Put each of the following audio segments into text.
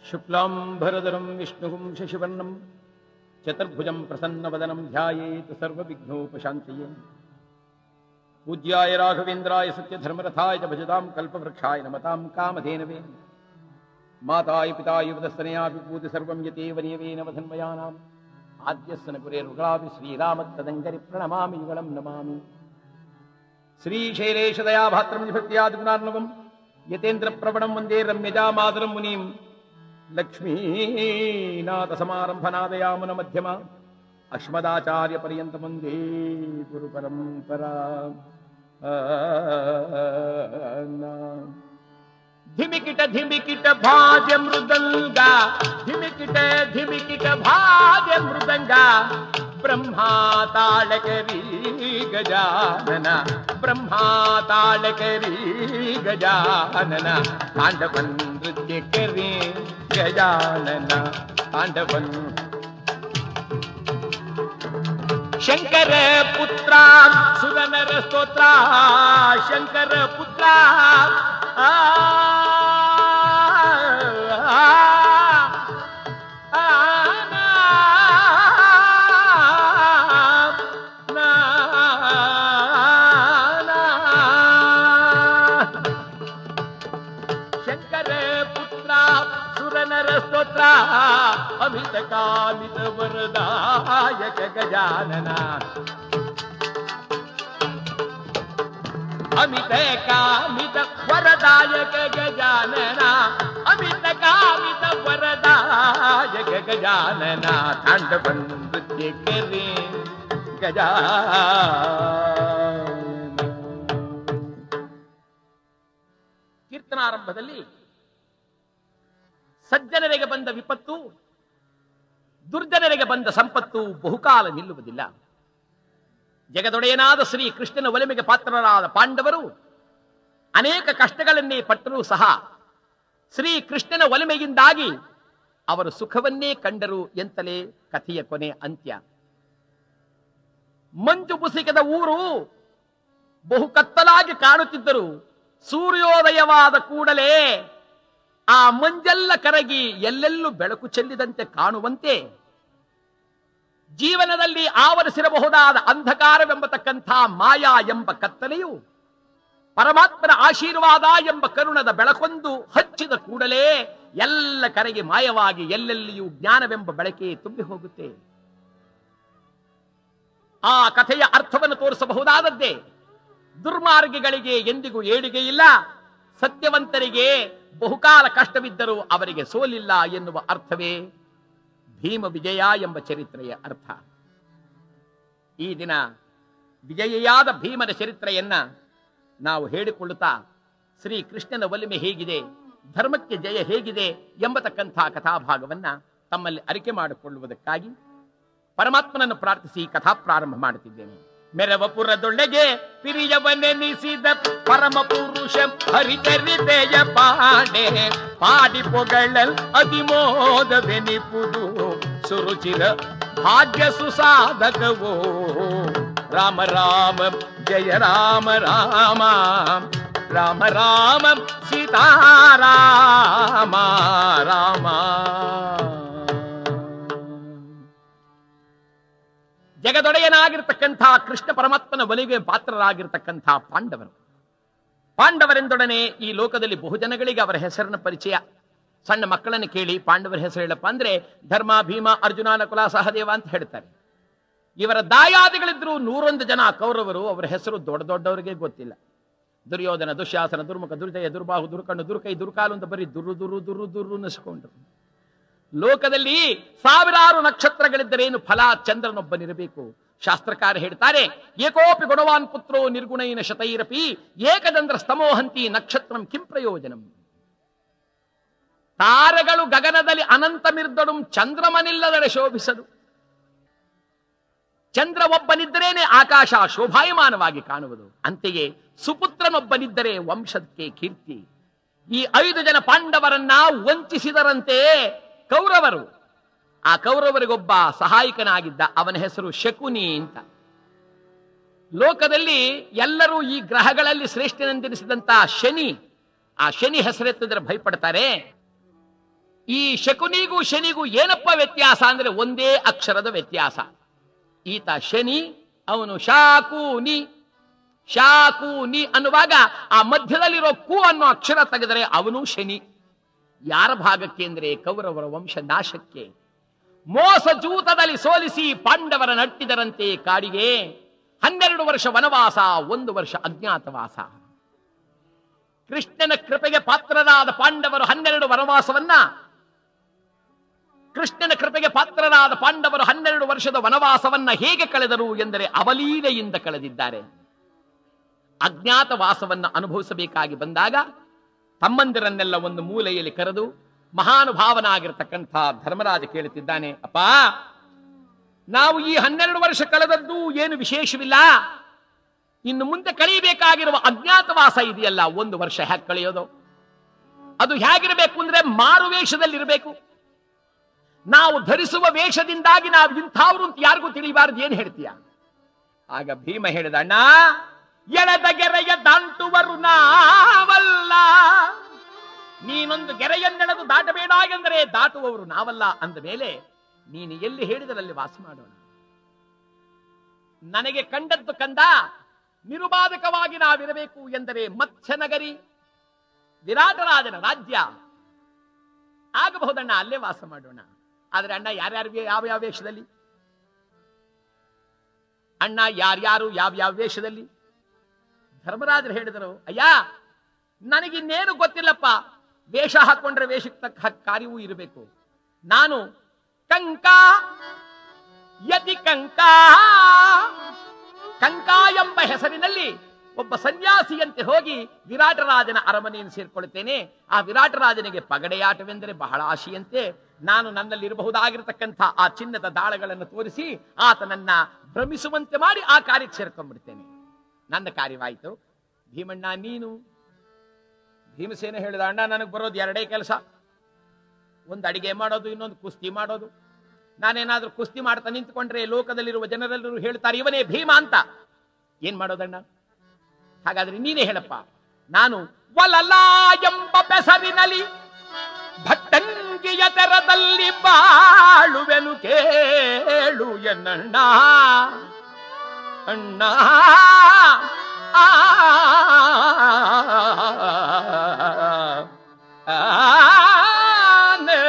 ಶುಕ್ಲಾಂಬರಧರಂ ವಿಷ್ಣುಂ ಶಶಿವರ್ಣಂ ಚತುರ್ಭುಜಂ ಪ್ರಸನ್ನವದನಂ ಧ್ಯಾಯೇತ್ ಸರ್ವವಿಘ್ನೋಪಶಾಂತಯೇ ಪೂಜ್ಯಾಯ ರಾಘವೇಂದ್ರಾಯ ಸತ್ಯಧರ್ಮರಥಾಯ ಚ ಭಜತಾಂ ಕಲ್ಪವೃಕ್ಷಾಯ ನಮತಾಂ ಕಾಮಧೇನವೇ ಮಾತಾಯ ಪಿತಾಯ ವದಸ್ತನಯಾ ವಿಭೂತಿ ಸರ್ವಂ ಯತೇವ ನಿಯವೇನ ವಧನ್ಮಯಾನಾಂ ಆದ್ಯಸ್ಸನ ಗುರೇರುಗಳಾಪಿ ಶ್ರೀರಾಮತ್ತದಂಗರಿ ಪ್ರಣಮಾಮಿ ಯುಗಳಂ ನಮಾಮಿ ಶ್ರೀಶೈಲೇಶದಯಾ ಭಾತ್ರಂ ವಿಭಕ್ತಿಯಾದಿಗುಣಾರ್ಣವಂ ಯತೇಂದ್ರ ಪ್ರವಣಂ ವಂದೇ ರಮ್ಯಜಾ ಮಾತರಂ ಮುನೀಂ ಲಕ್ಷ್ಮೀನಾಥ ಸಮಾರಂಭನಾದಯಾಮನ ಮಧ್ಯಮ ಅಶ್ಮದಾಚಾರ್ಯ ಪರ್ಯಂತ ವಂದೇ ಗುರು ಪರಂಪರಾ ಧಿಮಿಕಿಟ ಧಿಮಿಕಿಟ ಭಾಜ ಮೃದಂಗ ಧಿಮಿಕಿಟ ಧಿಮಿಕಿಟ ಭಾಜ ಮೃದಂಗ ಬ್ರಹ್ಮಾ ತಾಳಕರಿ ಗಜಾನನ ಬ್ರಹ್ಮಾ ತಾಳಕರಿ ಗಜಾನನ ತಾಂಡವನ್ ನೃತ್ಯ ಕರಿ ಗಜಾನನ ತಾಂಡವನ್ ಶಂಕರ ಪುತ್ರ ಸುರನರ ಸ್ತೋತ್ರ ಶಂಕರ ಪುತ್ರ ಆ, ಆ, ಆ, ನಾ, ನಾ, ನಾ. ಶಂಕರ ಪುತ್ರ ಸುರನರ ಸ್ತೋತ್ರ ಅಮಿತ ಕಾಮಿತ ವರದಾಯಕ ಗಜಾನನ ಅಮಿತ ಕಾಮಿತ ವರದಾಯಕ ಗಜಾನನ ಅಮಿತ ಕಾಮಿತ ವರದಾಯಕ ಗಜಾನನ ತಾಂಡವನ್ ನೃತ್ಯ ಕರಿ ಗಜಾನನ ಕೀರ್ತನಾರಂಭದಲ್ಲಿ ಸಜ್ಜನರಿಗೆ ಬಂದ ವಿಪತ್ತು ದುರ್ಜನರಿಗೆ ಬಂದ ಸಂಪತ್ತು ಬಹುಕಾಲ ನಿಲ್ಲುವುದಿಲ್ಲ ಜಗದೊಡೆಯನಾದ ಶ್ರೀ ಕೃಷ್ಣನ ಒಲಿಮೆಗೆ ಪಾತ್ರರಾದ ಪಾಂಡವರು ಅನೇಕ ಕಷ್ಟಗಳನ್ನೇ ಪಟ್ಟರೂ ಸಹ ಶ್ರೀ ಕೃಷ್ಣನ ಒಲಿಮೆಯಿಂದಾಗಿ ಅವರು ಸುಖವನ್ನೇ ಕಂಡರು ಎಂತಲೇ ಕಥೆಯ ಕೊನೆ ಅಂತ್ಯ ಮಂಜು ಮುಸುಕಿದ ಊರು ಬಹು ಕತ್ತಲಾಗಿ ಕಾಣುತ್ತಿದ್ದರು ಸೂರ್ಯೋದಯವಾದ ಕೂಡಲೇ ಆ ಮಂಜೆಲ್ಲ ಕರಗಿ ಎಲ್ಲೆಲ್ಲೂ ಬೆಳಕು ಚೆಲ್ಲಿದಂತೆ ಕಾಣುವಂತೆ ಜೀವನದಲ್ಲಿ ಆವರಿಸಿರಬಹುದಾದ ಅಂಧಕಾರವೆಂಬತಕ್ಕಂಥ ಮಾಯಾ ಎಂಬ ಕತ್ತಲೆಯು ಪರಮಾತ್ಮನ ಆಶೀರ್ವಾದ ಎಂಬ ಕರುಣದ ಬೆಳಕೊಂದು ಹಚ್ಚಿದ ಕೂಡಲೇ ಎಲ್ಲ ಕರೆಗೆ ಮಾಯವಾಗಿ ಎಲ್ಲೆಲ್ಲಿಯೂ ಜ್ಞಾನವೆಂಬ ಬೆಳಕೆ ತುಂಬಿ ಹೋಗುತ್ತೆ ಆ ಕಥೆಯ ಅರ್ಥವನ್ನು ತೋರಿಸಬಹುದಾದದ್ದೇ ದುರ್ಮಾರ್ಗಿಗಳಿಗೆ ಎಂದಿಗೂ ಏಳಿಗೆ ಇಲ್ಲ ಸತ್ಯವಂತರಿಗೆ ಬಹುಕಾಲ ಕಷ್ಟವಿದ್ದರೂ ಅವರಿಗೆ ಸೋಲಿಲ್ಲ ಎನ್ನುವ ಅರ್ಥವೇ ಭೀಮ ವಿಜಯ ಎಂಬ ಚರಿತ್ರೆಯ ಅರ್ಥ ಈ ದಿನ ವಿಜಯಿಯಾದ ಭೀಮನ ಚರಿತ್ರೆಯನ್ನ ನಾವು ಹೇಳಿಕೊಳ್ಳುತ್ತಾ ಶ್ರೀ ಕೃಷ್ಣನ ಒಲಿಮೆ ಹೇಗಿದೆ ಧರ್ಮಕ್ಕೆ ಜಯ ಹೇಗಿದೆ ಎಂಬತಕ್ಕಂಥ ಕಥಾಭಾಗವನ್ನ ತಮ್ಮಲ್ಲಿ ಅರಿಕೆ ಮಾಡಿಕೊಳ್ಳುವುದಕ್ಕಾಗಿ ಪರಮಾತ್ಮನನ್ನು ಪ್ರಾರ್ಥಿಸಿ ಕಥಾ ಪ್ರಾರಂಭ ಮಾಡುತ್ತಿದ್ದೇನೆ ಮೆರವಪುರದೊಳಗೆ ಪಿರಿಯವನೆನಿಸಿದ ಪರಮ ಪುರುಷ ಹರಿಚರಿತೆಯ ಪಾಡೆ ಪಾಡಿ ಪೊಗಳಲ್ ಅತಿಮೋದವೆನಿಪುದು ಸುರುಚಿರ ಭಾಗ್ಯ ಸುಸಾಧಕವೋ ರಾಮ ರಾಮ ಜಯ ರಾಮ ರಾಮ ರಾಮ ರಾಮ ಸೀತಾರಾಮ ರಾಮ ಜಗದೊಡೆಯನಾಗಿರ್ತಕ್ಕಂಥ ಕೃಷ್ಣ ಪರಮಾತ್ಮನ ಒಲಿಗೆ ಪಾತ್ರರಾಗಿರ್ತಕ್ಕಂಥ ಪಾಂಡವರು ಪಾಂಡವರೆಂದೊಡನೆ ಈ ಲೋಕದಲ್ಲಿ ಬಹುಜನಗಳಿಗೆ ಅವರ ಹೆಸರಿನ ಪರಿಚಯ ಸಣ್ಣ ಮಕ್ಕಳನ್ನು ಕೇಳಿ ಪಾಂಡವರ ಹೆಸರು ಹೇಳಪ್ಪ ಅಂದ್ರೆ ಧರ್ಮ ಭೀಮ ಅರ್ಜುನ ನಕುಲ ಸಹದೇವ ಅಂತ ಹೇಳ್ತಾರೆ ಇವರ ದಾಯಾದಿಗಳಿದ್ರು ನೂರೊಂದು ಜನ ಕೌರವರು ಅವರ ಹೆಸರು ದೊಡ್ಡ ದೊಡ್ಡವರಿಗೆ ಗೊತ್ತಿಲ್ಲ ದುರ್ಯೋಧನ ದುಶ್ಯಾಸನ ದುರ್ಮುಖ ದುರ್ಜಯ ದುರ್ಬಾಹು ದುರ್ಕಣ್ಣು ದುರ್ಕೈ ದುರ್ಕಾಲು ಅಂತ ಬರೀ ದುರು ದುರು ದುರು ದುರು ಅನ್ನಿಸ್ಕೊಂಡ್ರು ಲೋಕದಲ್ಲಿ ಸಾವಿರಾರು ನಕ್ಷತ್ರಗಳಿದ್ದರೇನು ಫಲ ಚಂದ್ರನೊಬ್ಬನಿರಬೇಕು ಶಾಸ್ತ್ರಕಾರ ಹೇಳ್ತಾರೆ ಏಕೋಪಿ ಗುಣವಾನ್ ಪುತ್ರೋ ನಿರ್ಗುಣೈನ ಶತೈರಪಿ ಏಕದಂದ್ರ ಸ್ತಮೋಹಂತಿ ನಕ್ಷತ್ರಂ ಕಿಂ ಪ್ರಯೋಜನಂ ತಾರೆಗಳು ಗಗನದಲ್ಲಿ ಅನಂತ ಮಿರ್ದಡು ಚಂದ್ರಮನಿಲ್ಲದರೆ ಶೋಭಿಸದು ಚಂದ್ರ ಒಬ್ಬನಿದ್ದರೇನೆ ಆಕಾಶ ಶೋಭಾಯಮಾನವಾಗಿ ಕಾಣುವುದು ಅಂತೆಯೇ ಸುಪುತ್ರನೊಬ್ಬನಿದ್ದರೆ ವಂಶಕ್ಕೆ ಕೀರ್ತಿ ಈ ಐದು ಜನ ಪಾಂಡವರನ್ನ ವಂಚಿಸಿದರಂತೆ ಕೌರವರು ಆ ಕೌರವರಿಗೊಬ್ಬ ಸಹಾಯಕನಾಗಿದ್ದ ಅವನ ಹೆಸರು ಶಕುನಿ ಅಂತ ಲೋಕದಲ್ಲಿ ಎಲ್ಲರೂ ಈ ಗ್ರಹಗಳಲ್ಲಿ ಶ್ರೇಷ್ಠನೆಂದೆನಿಸಿದಂತ ಶನಿ ಆ ಶನಿ ಹೆಸರೆತ್ತಿದ್ರೆ ಭಯಪಡ್ತಾರೆ ಈ ಶಕುನಿಗೂ ಶನಿಗೂ ಏನಪ್ಪ ವ್ಯತ್ಯಾಸ ಅಂದ್ರೆ ಒಂದೇ ಅಕ್ಷರದ ವ್ಯತ್ಯಾಸ ಈತ ಶನಿ ಅವನು ಶಾಕೂನಿ ಶಾಕೂನಿ ಅನ್ನುವಾಗ ಆ ಮಧ್ಯದಲ್ಲಿರೋ ಕು ಅನ್ನೋ ಅಕ್ಷರ ತೆಗೆದರೆ ಅವನು ಶನಿ ಯಾರ ಭಾಗಕ್ಕೆ ಅಂದ್ರೆ ಕೌರವರ ವಂಶ ನಾಶಕ್ಕೆ ಮೋಸ ಜೂತದಲ್ಲಿ ಸೋಲಿಸಿ ಪಾಂಡವರ ನಟ್ಟಿದರಂತೆ ಕಾಡಿಗೆ ಹನ್ನೆರಡು ವರ್ಷ ವನವಾಸ ಒಂದು ವರ್ಷ ಅಜ್ಞಾತವಾಸ ಕೃಷ್ಣನ ಕೃಪೆಗೆ ಪಾತ್ರರಾದ ಪಾಂಡವರು ಹನ್ನೆರಡು ವನವಾಸವನ್ನ ಕೃಷ್ಣನ ಕೃಪೆಗೆ ಪಾತ್ರರಾದ ಪಾಂಡವರು ಹನ್ನೆರಡು ವರ್ಷದ ವನವಾಸವನ್ನ ಹೇಗೆ ಕಳೆದರು ಎಂದರೆ ಅವಲೀಲೆಯಿಂದ ಕಳೆದಿದ್ದಾರೆ ಅಜ್ಞಾತ ವಾಸವನ್ನ ಅನುಭವಿಸಬೇಕಾಗಿ ಬಂದಾಗ ತಮ್ಮಂದಿರನ್ನೆಲ್ಲ ಒಂದು ಮೂಲೆಯಲ್ಲಿ ಕರೆದು ಮಹಾನುಭಾವನಾಗಿರ್ತಕ್ಕಂಥ ಧರ್ಮರಾಜ ಕೇಳುತ್ತಿದ್ದಾನೆ ಅಪ್ಪ ನಾವು ಈ ಹನ್ನೆರಡು ವರ್ಷ ಕಳೆದದ್ದು ಏನು ವಿಶೇಷವಿಲ್ಲ ಇನ್ನು ಮುಂದೆ ಕಳೆಯಬೇಕಾಗಿರುವ ಅಜ್ಞಾತವಾಸ ಇದೆಯಲ್ಲ ಒಂದು ವರ್ಷ ಹ್ಯಾಕ್ ಕಳೆಯೋದು ಅದು ಹೇಗಿರಬೇಕು ಅಂದ್ರೆ ಮಾರು ವೇಷದಲ್ಲಿರಬೇಕು ನಾವು ಧರಿಸುವ ವೇಷದಿಂದಾಗಿ ನಾವು ಇಂಥವ್ರು ಅಂತ ಯಾರಿಗೂ ತಿಳಿಬಾರದು ಏನ್ ಹೇಳ್ತೀಯ ಆಗ ಭೀಮ ಹೇಳಿದ ಅಣ್ಣ ಎಳೆದ ಗೆರೆಯ ದಾಂಟುವರು ನಾವಲ್ಲ ನೀನೊಂದು ಗೆರೆಯನ್ನೆಳೆದು ದಾಟಬೇಡ ಎಂದರೆ ದಾಟುವವರು ನಾವಲ್ಲ ಅಂದ ಮೇಲೆ ನೀನು ಎಲ್ಲಿ ಹೇಳಿದರಲ್ಲಿ ವಾಸ ಮಾಡೋಣ ನನಗೆ ಕಂಡದ್ದು ಕಂದ ನಿರುಪಾದಕವಾಗಿ ನಾವಿರಬೇಕು ಎಂದರೆ ಮತ್ಸ್ಯನಗರಿ ವಿರಾಟರಾಜನ ರಾಜ್ಯ ಆಗಬಹುದಣ್ಣ ಅಲ್ಲೇ ವಾಸ ಮಾಡೋಣ ಆದ್ರೆ ಅಣ್ಣ ಯಾರ್ಯಾರಿಗೆ ಯಾವ ಯಾವ ವೇಷದಲ್ಲಿ ಅಣ್ಣ ಯಾರ್ಯಾರು ಯಾವ ಯಾವ ವೇಷದಲ್ಲಿ ಧರ್ಮರಾಜರು ಹೇಳಿದರು ಅಯ್ಯ ನನಗಿನ್ನೇನು ಗೊತ್ತಿಲ್ಲಪ್ಪ ವೇಷ ಹಾಕೊಂಡ್ರೆ ವೇಷಕ್ಕೆ ತಕ್ಕ ಹಾಗೆ ಕಾರ್ಯವೂ ಇರಬೇಕು ನಾನು ಕಂಕ ಯತಿ ಕಂಕ ಕಂಕ ಎಂಬ ಹೆಸರಿನಲ್ಲಿ ಒಬ್ಬ ಸನ್ಯಾಸಿಯಂತೆ ಹೋಗಿ ವಿರಾಟರಾಜನ ಅರಮನೆಯನ್ನು ಸೇರ್ಕೊಳ್ತೇನೆ ಆ ವಿರಾಟರಾಜನಿಗೆ ಪಗಡೆಯಾಟವೆಂದರೆ ಬಹಳ ಆಶೆಯಂತೆ ನಾನು ನನ್ನಲ್ಲಿ ಇರಬಹುದಾಗಿರತಕ್ಕಂಥ ಆ ಚಿನ್ನದ ದಾಳಗಳನ್ನು ತೋರಿಸಿ ಆತನನ್ನ ಭ್ರಮಿಸುವಂತೆ ಮಾಡಿ ಆ ಕಾರ್ಯಕ್ಕೆ ಸೇರ್ಕೊಂಡ್ಬಿಡ್ತೇನೆ ನನ್ನ ಕಾರ್ಯವಾಯಿತು ಭೀಮಣ್ಣ ನೀನು ಭೀಮಸೇನ ಹೇಳಿದ ಅಣ್ಣ ನನಗೆ ಬರೋದು ಎರಡೇ ಕೆಲಸ ಒಂದು ಅಡಿಗೆ ಮಾಡೋದು ಇನ್ನೊಂದು ಕುಸ್ತಿ ಮಾಡೋದು ನಾನೇನಾದ್ರೂ ಕುಸ್ತಿ ಮಾಡ್ತಾ ನಿಂತ್ಕೊಂಡ್ರೆ ಲೋಕದಲ್ಲಿರುವ ಜನರೆಲ್ಲರೂ ಹೇಳ್ತಾರೆ ಇವನೇ ಭೀಮ ಅಂತ ಏನ್ ಮಾಡೋದಣ್ಣ ಹಾಗಾದ್ರೆ ನೀನೇ ಹೇಳಪ್ಪ ನಾನು ವಲಲ ಎಂಬ ಬೆಸರಿನಲ್ಲಿ ಭಟ್ಟಂಗಿಯ ತೆರದಲ್ಲಿ ಬಾಳುವೆನು ಕೇಳು ಎನ್ನಣ್ಣ ಅಣ್ಣ ಆ, ಆನೆ.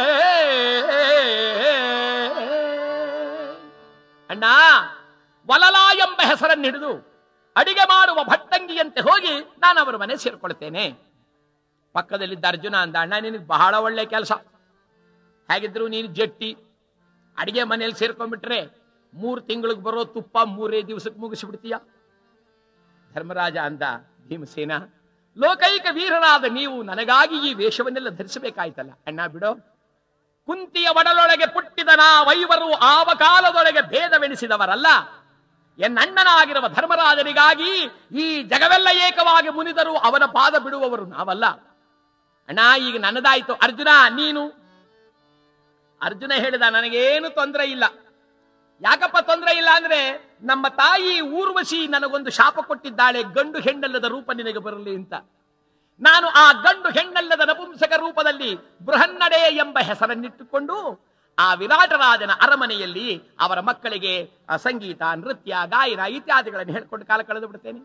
ಅಣ್ಣ ವಲಲ ಎಂಬ ಹೆಸರನ್ನು ಹಿಡಿದು ಅಡಿಗೆ ಮಾಡುವ ಭಟ್ಟಂಗಿಯಂತೆ ಹೋಗಿ ನಾನು ಅವರ ಮನೆ ಸೇರ್ಕೊಳ್ತೇನೆ ಪಕ್ಕದಲ್ಲಿದ್ದ ಅರ್ಜುನ ಅಂದ ಅಣ್ಣ ನಿನಗೆ ಬಹಳ ಒಳ್ಳೆ ಕೆಲಸ ಹೇಗಿದ್ರು ನೀನು ಜಟ್ಟಿ ಅಡಿಗೆ ಮನೆಯಲ್ಲಿ ಸೇರ್ಕೊಂಡ್ಬಿಟ್ರೆ ಮೂರು ತಿಂಗಳಿಗೆ ಬರೋ ತುಪ್ಪ ಮೂರೇ ದಿವಸಕ್ಕೆ ಮುಗಿಸಿಬಿಡ್ತೀಯ ಧರ್ಮರಾಜ ಅಂದ ಭೀಮಸೇನ ಲೋಕೈಕ ವೀರರಾದ ನೀವು ನನಗಾಗಿ ಈ ವೇಷವನ್ನೆಲ್ಲ ಧರಿಸಬೇಕಾಯ್ತಲ್ಲ ಅಣ್ಣ ಬಿಡೋ ಕುಂತಿಯ ಒಡಲೊಳಗೆ ಪುಟ್ಟಿದ ನಾವೈವರು ಆವ ಕಾಲದೊಳಗೆ ಭೇದವೆಣಿಸಿದವರಲ್ಲ ಎನ್ನಣ್ಣನಾಗಿರುವ ಧರ್ಮರಾಜನಿಗಾಗಿ ಈ ಜಗವೆಲ್ಲ ಏಕವಾಗಿ ಮುನಿದರು ಅವನ ಪಾದ ಬಿಡುವವರು ನಾವಲ್ಲ ಅಣ್ಣ ಈಗ ನನ್ನದಾಯ್ತು ಅರ್ಜುನ ನೀನು ಅರ್ಜುನ ಹೇಳಿದ ನನಗೇನು ತೊಂದರೆ ಇಲ್ಲ ಯಾಕಪ್ಪ ತೊಂದರೆ ಇಲ್ಲ ಅಂದ್ರೆ ನಮ್ಮ ತಾಯಿ ಊರ್ವಶಿ ನನಗೊಂದು ಶಾಪ ಕೊಟ್ಟಿದ್ದಾಳೆ ಗಂಡು ಹೆಣ್ಣಲ್ಲದ ರೂಪ ನಿನಗೆ ಬರಲಿ ಅಂತ ನಾನು ಆ ಗಂಡು ಹೆಣ್ಣಲ್ಲದ ನಪುಂಸಕ ರೂಪದಲ್ಲಿ ಬೃಹನ್ನಡೆ ಎಂಬ ಹೆಸರನ್ನಿಟ್ಟುಕೊಂಡು ಆ ವಿರಾಟರಾಜನ ಅರಮನೆಯಲ್ಲಿ ಅವರ ಮಕ್ಕಳಿಗೆ ಆ ಸಂಗೀತ ನೃತ್ಯ ಗಾಯನ ಇತ್ಯಾದಿಗಳನ್ನು ಹೇಳ್ಕೊಂಡು ಕಾಲ ಕಳೆದು ಬಿಡ್ತೇನೆ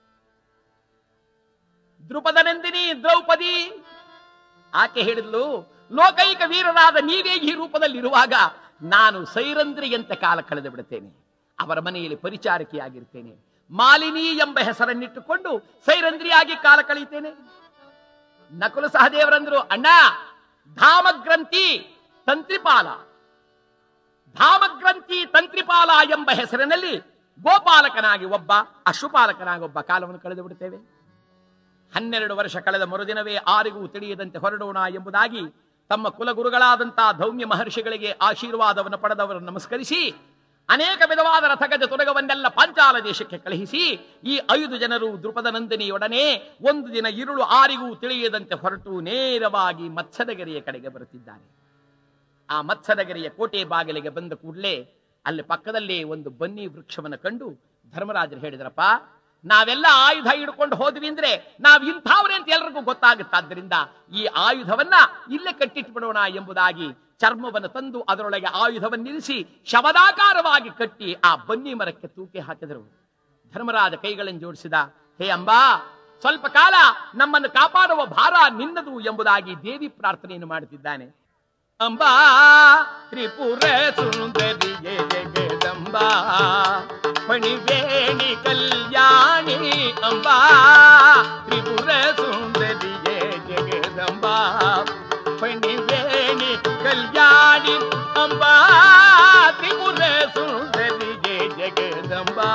ದೃಪದನಂದಿನಿ ದ್ರೌಪದಿ ಆಕೆ ಹೇಳಿದ್ಲು ಲೋಕೈಕ ವೀರರಾದ ನೀವೇ ಈ ರೂಪದಲ್ಲಿ ಇರುವಾಗ ನಾನು ಸೈರಂದ್ರಿಯಂತೆ ಕಾಲ ಕಳೆದು ಬಿಡುತ್ತೇನೆ ಅವರ ಮನೆಯಲ್ಲಿ ಪರಿಚಾರಕಿಯಾಗಿರ್ತೇನೆ ಮಾಲಿನಿ ಎಂಬ ಹೆಸರನ್ನಿಟ್ಟುಕೊಂಡು ಸೈರಂದ್ರಿಯಾಗಿ ಕಾಲ ಕಳೆಯುತ್ತೇನೆ ನಕುಲ ಸಹದೇವರಂದ್ರು ಅಣ್ಣ ಧಾಮಗ್ರಂಥಿ ತಂತ್ರಿಪಾಲ ಧಾಮಗ್ರಂಥಿ ತಂತ್ರಿಪಾಲ ಎಂಬ ಹೆಸರಿನಲ್ಲಿ ಗೋಪಾಲಕನಾಗಿ ಒಬ್ಬ ಅಶ್ವಪಾಲಕನಾಗಿ ಒಬ್ಬ ಕಾಲವನ್ನು ಕಳೆದು ಬಿಡುತ್ತೇವೆ ಹನ್ನೆರಡು ವರ್ಷ ಕಳೆದ ಮರುದಿನವೇ ಆರಿಗೂ ತಿಳಿಯದಂತೆ ಹೊರಡೋಣ ಎಂಬುದಾಗಿ ತಮ್ಮ ಕುಲಗುರುಗಳಾದಂತಹ ಧೌಮ್ಯ ಮಹರ್ಷಿಗಳಿಗೆ ಆಶೀರ್ವಾದವನ್ನು ಪಡೆದವರು ನಮಸ್ಕರಿಸಿ ಅನೇಕ ವಿಧವಾದ ರಥಗಜ ತುರಗವನ್ನೆಲ್ಲ ಪಾಂಚಾಲ ದೇಶಕ್ಕೆ ಕಳುಹಿಸಿ ಈ ಐದು ಜನರು ದೃಪದ ನಂದಿನಿಯೊಡನೆ ಒಂದು ದಿನ ഇരുಳು ಆರಿಗೂ ತಿಳಿಯದಂತೆ ಹೊರಟು ನೇರವಾಗಿ ಮತ್ಸದಗಿರಿಯ ಕಡೆಗೆ ಬರುತ್ತಿದ್ದಾರೆ ಆ ಮತ್ಸದಗಿರಿಯ ಕೋಟೆ ಬಾಗಿಲಿಗೆ ಬಂದ ಕೂಡಲೇ ಅಲ್ಲಿ ಪಕ್ಕದಲ್ಲಿ ಒಂದು ಬನ್ನಿ ವೃಕ್ಷವನ್ನು ಕಂಡು ಧರ್ಮರಾಜರು ಹೇಳಿದ್ರಪ್ಪ ನಾವೆಲ್ಲ ಆಯುಧ ಹಿಡ್ಕೊಂಡು ಹೋದ್ವಿ ಅಂದ್ರೆ ನಾವ್ ಇಂಥವ್ರೆ ಅಂತ ಎಲ್ರಿಗೂ ಗೊತ್ತಾಗುತ್ತಾದ್ರಿಂದ ಈ ಆಯುಧವನ್ನ ಇಲ್ಲೇ ಕಟ್ಟಿಟ್ಬಿಡೋಣ ಎಂಬುದಾಗಿ ಚರ್ಮವನ್ನು ತಂದು ಅದರೊಳಗೆ ಆಯುಧವನ್ನಿರಿಸಿ ಶವದಾಕಾರವಾಗಿ ಕಟ್ಟಿ ಆ ಬನ್ನಿ ಮರಕ್ಕೆ ತೂಕಿ ಹಾಕಿದರು ಧರ್ಮರಾಜ ಕೈಗಳನ್ನು ಜೋಡಿಸಿದ ಹೇ ಅಂಬಾ ಸ್ವಲ್ಪ ಕಾಲ ನಮ್ಮನ್ನು ಕಾಪಾಡುವ ಭಾರ ನಿನ್ನದು ಎಂಬುದಾಗಿ ದೇವಿ ಪ್ರಾರ್ಥನೆಯನ್ನು ಮಾಡುತ್ತಿದ್ದಾನೆ ಅಂಬಾ ತ್ರಿಪುರ ಸುಂದರಿಯೇ ಜಗದಂಬಾ ಮಣಿವೇಣಿ ಕಲ್ಯಾಣಿ ಅಂಬಾ ತ್ರಿಪುರ ಸುಂದರಿಯೇ ಜಗದಂಬಾ ಮಣಿವೇಣಿ ಕಲ್ಯಾಣಿ ಅಂಬಾ ತ್ರಿಪುರ ಸುಂದರಿಯೇ ಜಗದಂಬಾ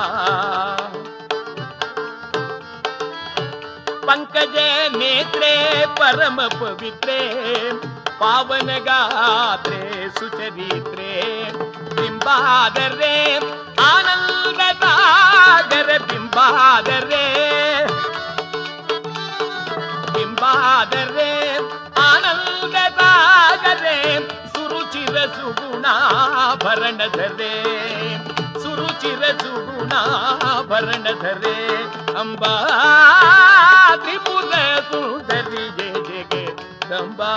पंकज नेत्रे परम पवित्रे पावन गात्रे सुचरित्रे बिंबादरे आनंद सागर बिंबादरे बिंबादरे आनंद सागरे सुरुचिर सुगुणाभरण धरे सुरुचिर सुगुणाभरण धरे अंबा त्रिपुर सुंदरी जय जय ದಂಬಾ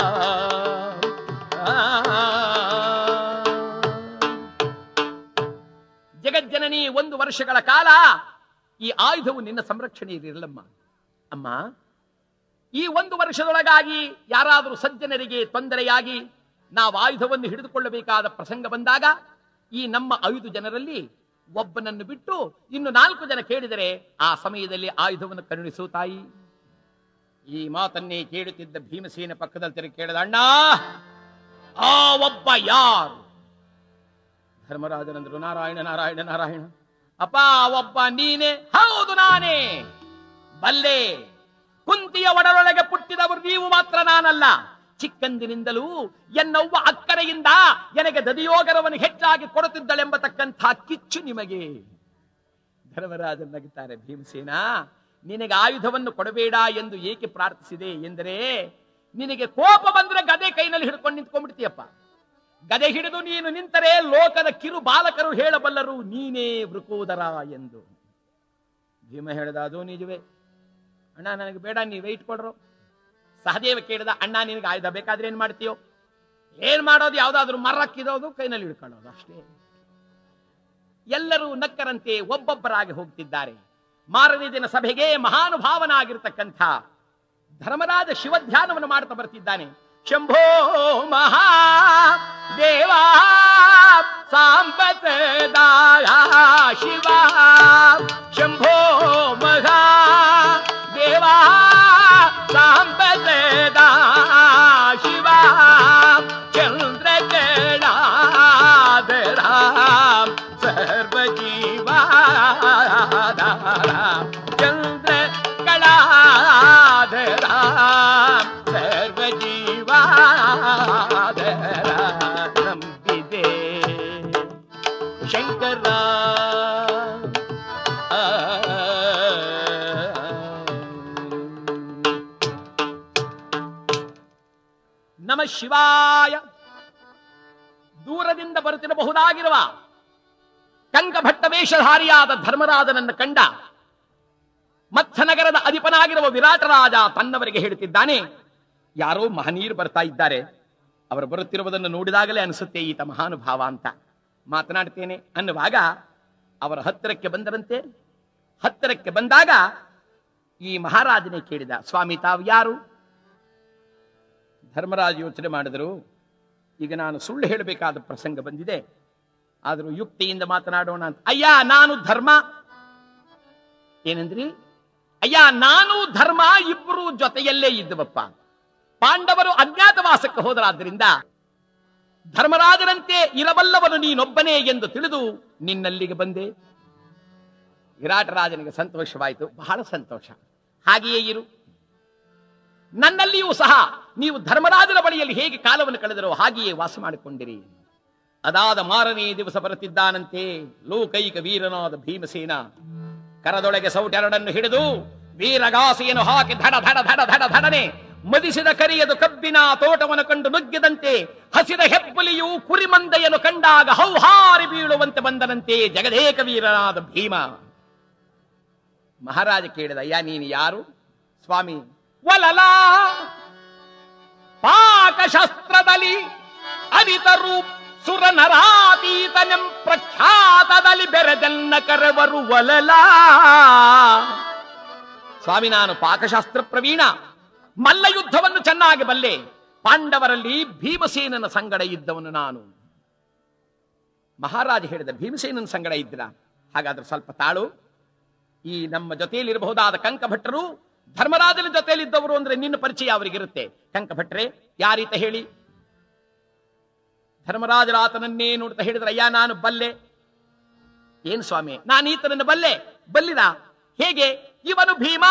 ಜಗಜ್ಜನನಿ ಒಂದು ವರ್ಷಗಳ ಕಾಲ ಈ ಆಯುಧವು ನಿನ್ನ ಸಂರಕ್ಷಣೆಯಲ್ಲಿರಲಮ್ಮ ಅಮ್ಮ ಈ ಒಂದು ವರ್ಷದೊಳಗಾಗಿ ಯಾರಾದರೂ ಸಜ್ಜನರಿಗೆ ತೊಂದರೆಯಾಗಿ ನಾವು ಆಯುಧವನ್ನು ಹಿಡಿದುಕೊಳ್ಳಬೇಕಾದ ಪ್ರಸಂಗ ಬಂದಾಗ ಈ ನಮ್ಮ ಐದು ಜನರಲ್ಲಿ ಒಬ್ಬನನ್ನು ಬಿಟ್ಟು ಇನ್ನು ನಾಲ್ಕು ಜನ ಕೇಳಿದರೆ ಆ ಸಮಯದಲ್ಲಿ ಆಯುಧವನ್ನು ಕರುಣಿಸು ತಾಯಿ ಈ ಮಾತನ್ನೇ ಕೇಳುತ್ತಿದ್ದ ಭೀಮಸೇನ ಪಕ್ಕದಲ್ಲಿ ತಿರುಗಿ ಕೇಳಿದ ಅಣ್ಣ ಆ ಒಬ್ಬ ಯಾರು ಧರ್ಮರಾಜನಂದ್ರು ನಾರಾಯಣ ನಾರಾಯಣ ನಾರಾಯಣ ಅಪ್ಪ ಆ ಒಬ್ಬ ನೀನೆ ಹೌದು ನಾನೇ ಬಲ್ಲೆ ಕುಂತಿಯ ಒಡರೊಳಗೆ ಪುಟ್ಟಿದವರು ನೀವು ಮಾತ್ರ ನಾನಲ್ಲ ಚಿಕ್ಕಂದಿನಿಂದಲೂ ಎನ್ನವ್ವ ಅಕ್ಕರೆಯಿಂದ ನನಗೆ ದದಿಯೋಗರವನ್ನು ಹೆಚ್ಚಾಗಿ ಕೊಡುತ್ತಿದ್ದಳೆಂಬತಕ್ಕಂಥ ಕಿಚ್ಚು ನಿಮಗೆ ಧರ್ಮರಾಜನ್ ನಗುತ್ತಾರೆ ಭೀಮಸೇನ ನಿನಗೆ ಆಯುಧವನ್ನು ಕೊಡಬೇಡ ಎಂದು ಏಕೆ ಪ್ರಾರ್ಥಿಸಿದೆ ಎಂದರೆ ನಿನಗೆ ಕೋಪ ಬಂದ್ರೆ ಗದೆ ಕೈನಲ್ಲಿ ಹಿಡ್ಕೊಂಡು ನಿಂತ್ಕೊಂಡ್ಬಿಡ್ತೀಯಪ್ಪ ಗದೆ ಹಿಡಿದು ನೀನು ನಿಂತರೆ ಲೋಕದ ಕಿರು ಬಾಲಕರು ಹೇಳಬಲ್ಲರು ನೀನೇ ವೃಕೋದರ ಎಂದು ಭೀಮ ಹೇಳಿದ ಅದು ನಿಜವೇ ಅಣ್ಣ ನನಗೆ ಬೇಡ ನೀ ವೆಯ್ಟ್ ಕೊಡ್ರು ಸಹದೇವ ಕೇಳಿದ ಅಣ್ಣ ನಿನಗೆ ಆಯುಧ ಬೇಕಾದ್ರೆ ಏನ್ ಮಾಡ್ತೀಯೋ ಏನ್ ಮಾಡೋದು ಯಾವ್ದಾದ್ರು ಮರಕ್ಕಿರೋದು ಕೈನಲ್ಲಿ ಹಿಡ್ಕೊಳ್ಳೋದು ಅಷ್ಟೇ ಎಲ್ಲರೂ ನಕ್ಕರಂತೆ ಒಬ್ಬೊಬ್ಬರಾಗಿ ಹೋಗ್ತಿದ್ದಾರೆ ಮಾರನೇ ದಿನ ಸಭೆಗೆ ಮಹಾನುಭಾವನಾಗಿರ್ತಕ್ಕಂಥ ಧರ್ಮರಾಜ ಶಿವಧ್ಯಾನವನ್ನು ಮಾಡ್ತಾ ಬರ್ತಿದ್ದಾನೆ ಶಂಭೋ ಮಹಾ ದೇವಾ ಸಾಂಬತದಾಯ ಶಿವ ಶಂಭೋ ಮಹಾ ದೇವಾ ಸಾಂಬತದ ಶಿವ ಚಂದ್ರಕಳಾದರ ಸರ್ವಜೀವಾಧಾರ ಚಂದ್ರ ಕಳಾಧರ ಸರ್ವಜೀವಾಧರ ನಂಬಿದೆ ಶಂಕರ ಆ, ನಮ ಶಿವಾಯ ದೂರದಿಂದ ಬರುತ್ತಿರಬಹುದಾಗಿರುವ ಕಂಕಭಟ್ಟ ವೇಷಧಾರಿಯಾದ ಧರ್ಮರಾಜನನ್ನು ಕಂಡ ಮತ್ಸನಗರದ ಅಧಿಪನಾಗಿರುವ ವಿರಾಟ ರಾಜ ತನ್ನವರಿಗೆ ಹೇಳುತ್ತಿದ್ದಾನೆ ಯಾರೋ ಮಹನೀಯರು ಬರ್ತಾ ಇದ್ದಾರೆ ಅವರು ಬರುತ್ತಿರುವುದನ್ನು ನೋಡಿದಾಗಲೇ ಅನಿಸುತ್ತೆ ಈತ ಮಹಾನುಭಾವ ಅಂತ ಮಾತನಾಡ್ತೇನೆ ಅನ್ನುವಾಗ ಅವರ ಹತ್ತಿರಕ್ಕೆ ಬಂದರಂತೆ ಹತ್ತಿರಕ್ಕೆ ಬಂದಾಗ ಈ ಮಹಾರಾಜನೇ ಕೇಳಿದ ಸ್ವಾಮಿ ತಾವು ಯಾರು ಧರ್ಮರಾಜ ಯೋಚನೆ ಮಾಡಿದರು ಈಗ ನಾನು ಸುಳ್ಳು ಹೇಳಬೇಕಾದ ಪ್ರಸಂಗ ಬಂದಿದೆ ಆದರೂ ಯುಕ್ತಿಯಿಂದ ಮಾತನಾಡೋಣ ಅಂತ ಅಯ್ಯ ನಾನು ಧರ್ಮ ಏನಂದ್ರಿ ಅಯ್ಯ ನಾನು ಧರ್ಮ ಇಬ್ಬರು ಜೊತೆಯಲ್ಲೇ ಇದ್ದವಪ್ಪ ಪಾಂಡವರು ಅಜ್ಞಾತವಾಸಕ್ಕೆ ಹೋದರಾದ್ರಿಂದ ಧರ್ಮರಾಜರಂತೆ ಇರಬಲ್ಲವನು ನೀನೊಬ್ಬನೇ ಎಂದು ತಿಳಿದು ನಿನ್ನಲ್ಲಿಗೆ ಬಂದೆ ವಿರಾಟರಾಜನಿಗೆ ಸಂತೋಷವಾಯಿತು ಬಹಳ ಸಂತೋಷ ಹಾಗೆಯೇ ಇರು ನನ್ನಲ್ಲಿಯೂ ಸಹ ನೀವು ಧರ್ಮರಾಜನ ಬಳಿಯಲ್ಲಿ ಹೇಗೆ ಕಾಲವನ್ನು ಕಳೆದರೋ ಹಾಗೆಯೇ ವಾಸ ಮಾಡಿಕೊಂಡಿರಿ ಅದಾದ ಮಾರನೇ ದಿವಸ ಬರುತ್ತಿದ್ದಾನಂತೆ ಲೋಕೈಕ ವೀರನಾದ ಭೀಮಸೇನ ಕರದೊಳಗೆ ಸೌಟೆರಡನ್ನು ಹಿಡಿದು ವೀರಗಾಸೆಯನ್ನು ಹಾಕಿ ಧಡ ಧಡ ಧಡ ಧಡ ಧಡನೆ ಮದಿಸಿದ ಕರಿಯದು ಕಬ್ಬಿನ ತೋಟವನ್ನು ಕಂಡು ನುಗ್ಗಿದಂತೆ ಹಸಿದ ಹೆಬ್ಬುಲಿಯು ಕುರಿಮಂದೆಯನ್ನು ಕಂಡಾಗ ಹೌಹಾರಿ ಬೀಳುವಂತೆ ಬಂದನಂತೆ ಜಗದೇಕ ವೀರನಾದ ಭೀಮ ಮಹಾರಾಜ ಕೇಳಿದ ಅಯ್ಯ ನೀನು ಯಾರು ಸ್ವಾಮಿ ವಲಲ ಪಾಕಶಸ್ತ್ರದಲ್ಲಿ ಅರಿತರು ಸುರ ನರಾತೀತನೆಂ ಪ್ರಖ್ಯಾತದಲ್ಲಿ ಬೆರೆದನ್ನ ಕರೆವರು ವಲಲ ಸ್ವಾಮಿ ನಾನು ಪಾಕಶಾಸ್ತ್ರ ಪ್ರವೀಣ ಮಲ್ಲ ಯುದ್ಧವನ್ನು ಚೆನ್ನಾಗಿ ಬಲ್ಲೆ ಪಾಂಡವರಲ್ಲಿ ಭೀಮಸೇನನ ಸಂಗಡ ಇದ್ದವನು ನಾನು ಮಹಾರಾಜ ಹೇಳಿದ ಭೀಮಸೇನನ ಸಂಗಡ ಇದ್ರ ಹಾಗಾದ್ರೆ ಸ್ವಲ್ಪ ತಾಳು ಈ ನಮ್ಮ ಜೊತೆಯಲ್ಲಿರಬಹುದಾದ ಕಂಕಭಟ್ರು ಧರ್ಮರಾಜನ ಜೊತೆಯಲ್ಲಿದ್ದವರು ಅಂದ್ರೆ ನಿನ್ನ ಪರಿಚಯ ಅವರಿಗಿರುತ್ತೆ ಕಂಕಭಟ್ರೆ ಯಾರೀತ ಹೇಳಿ ಧರ್ಮರಾಜರ ಆತನನ್ನೇ ನೋಡ್ತಾ ಹೇಳಿದ್ರೆ ಅಯ್ಯ ನಾನು ಬಲ್ಲೆ ಏನ್ ಸ್ವಾಮಿ ನಾನು ಈತನನ್ನು ಬಲ್ಲೆ ಬಲ್ಲಿದ ಹೇಗೆ ಇವನು ಭೀಮ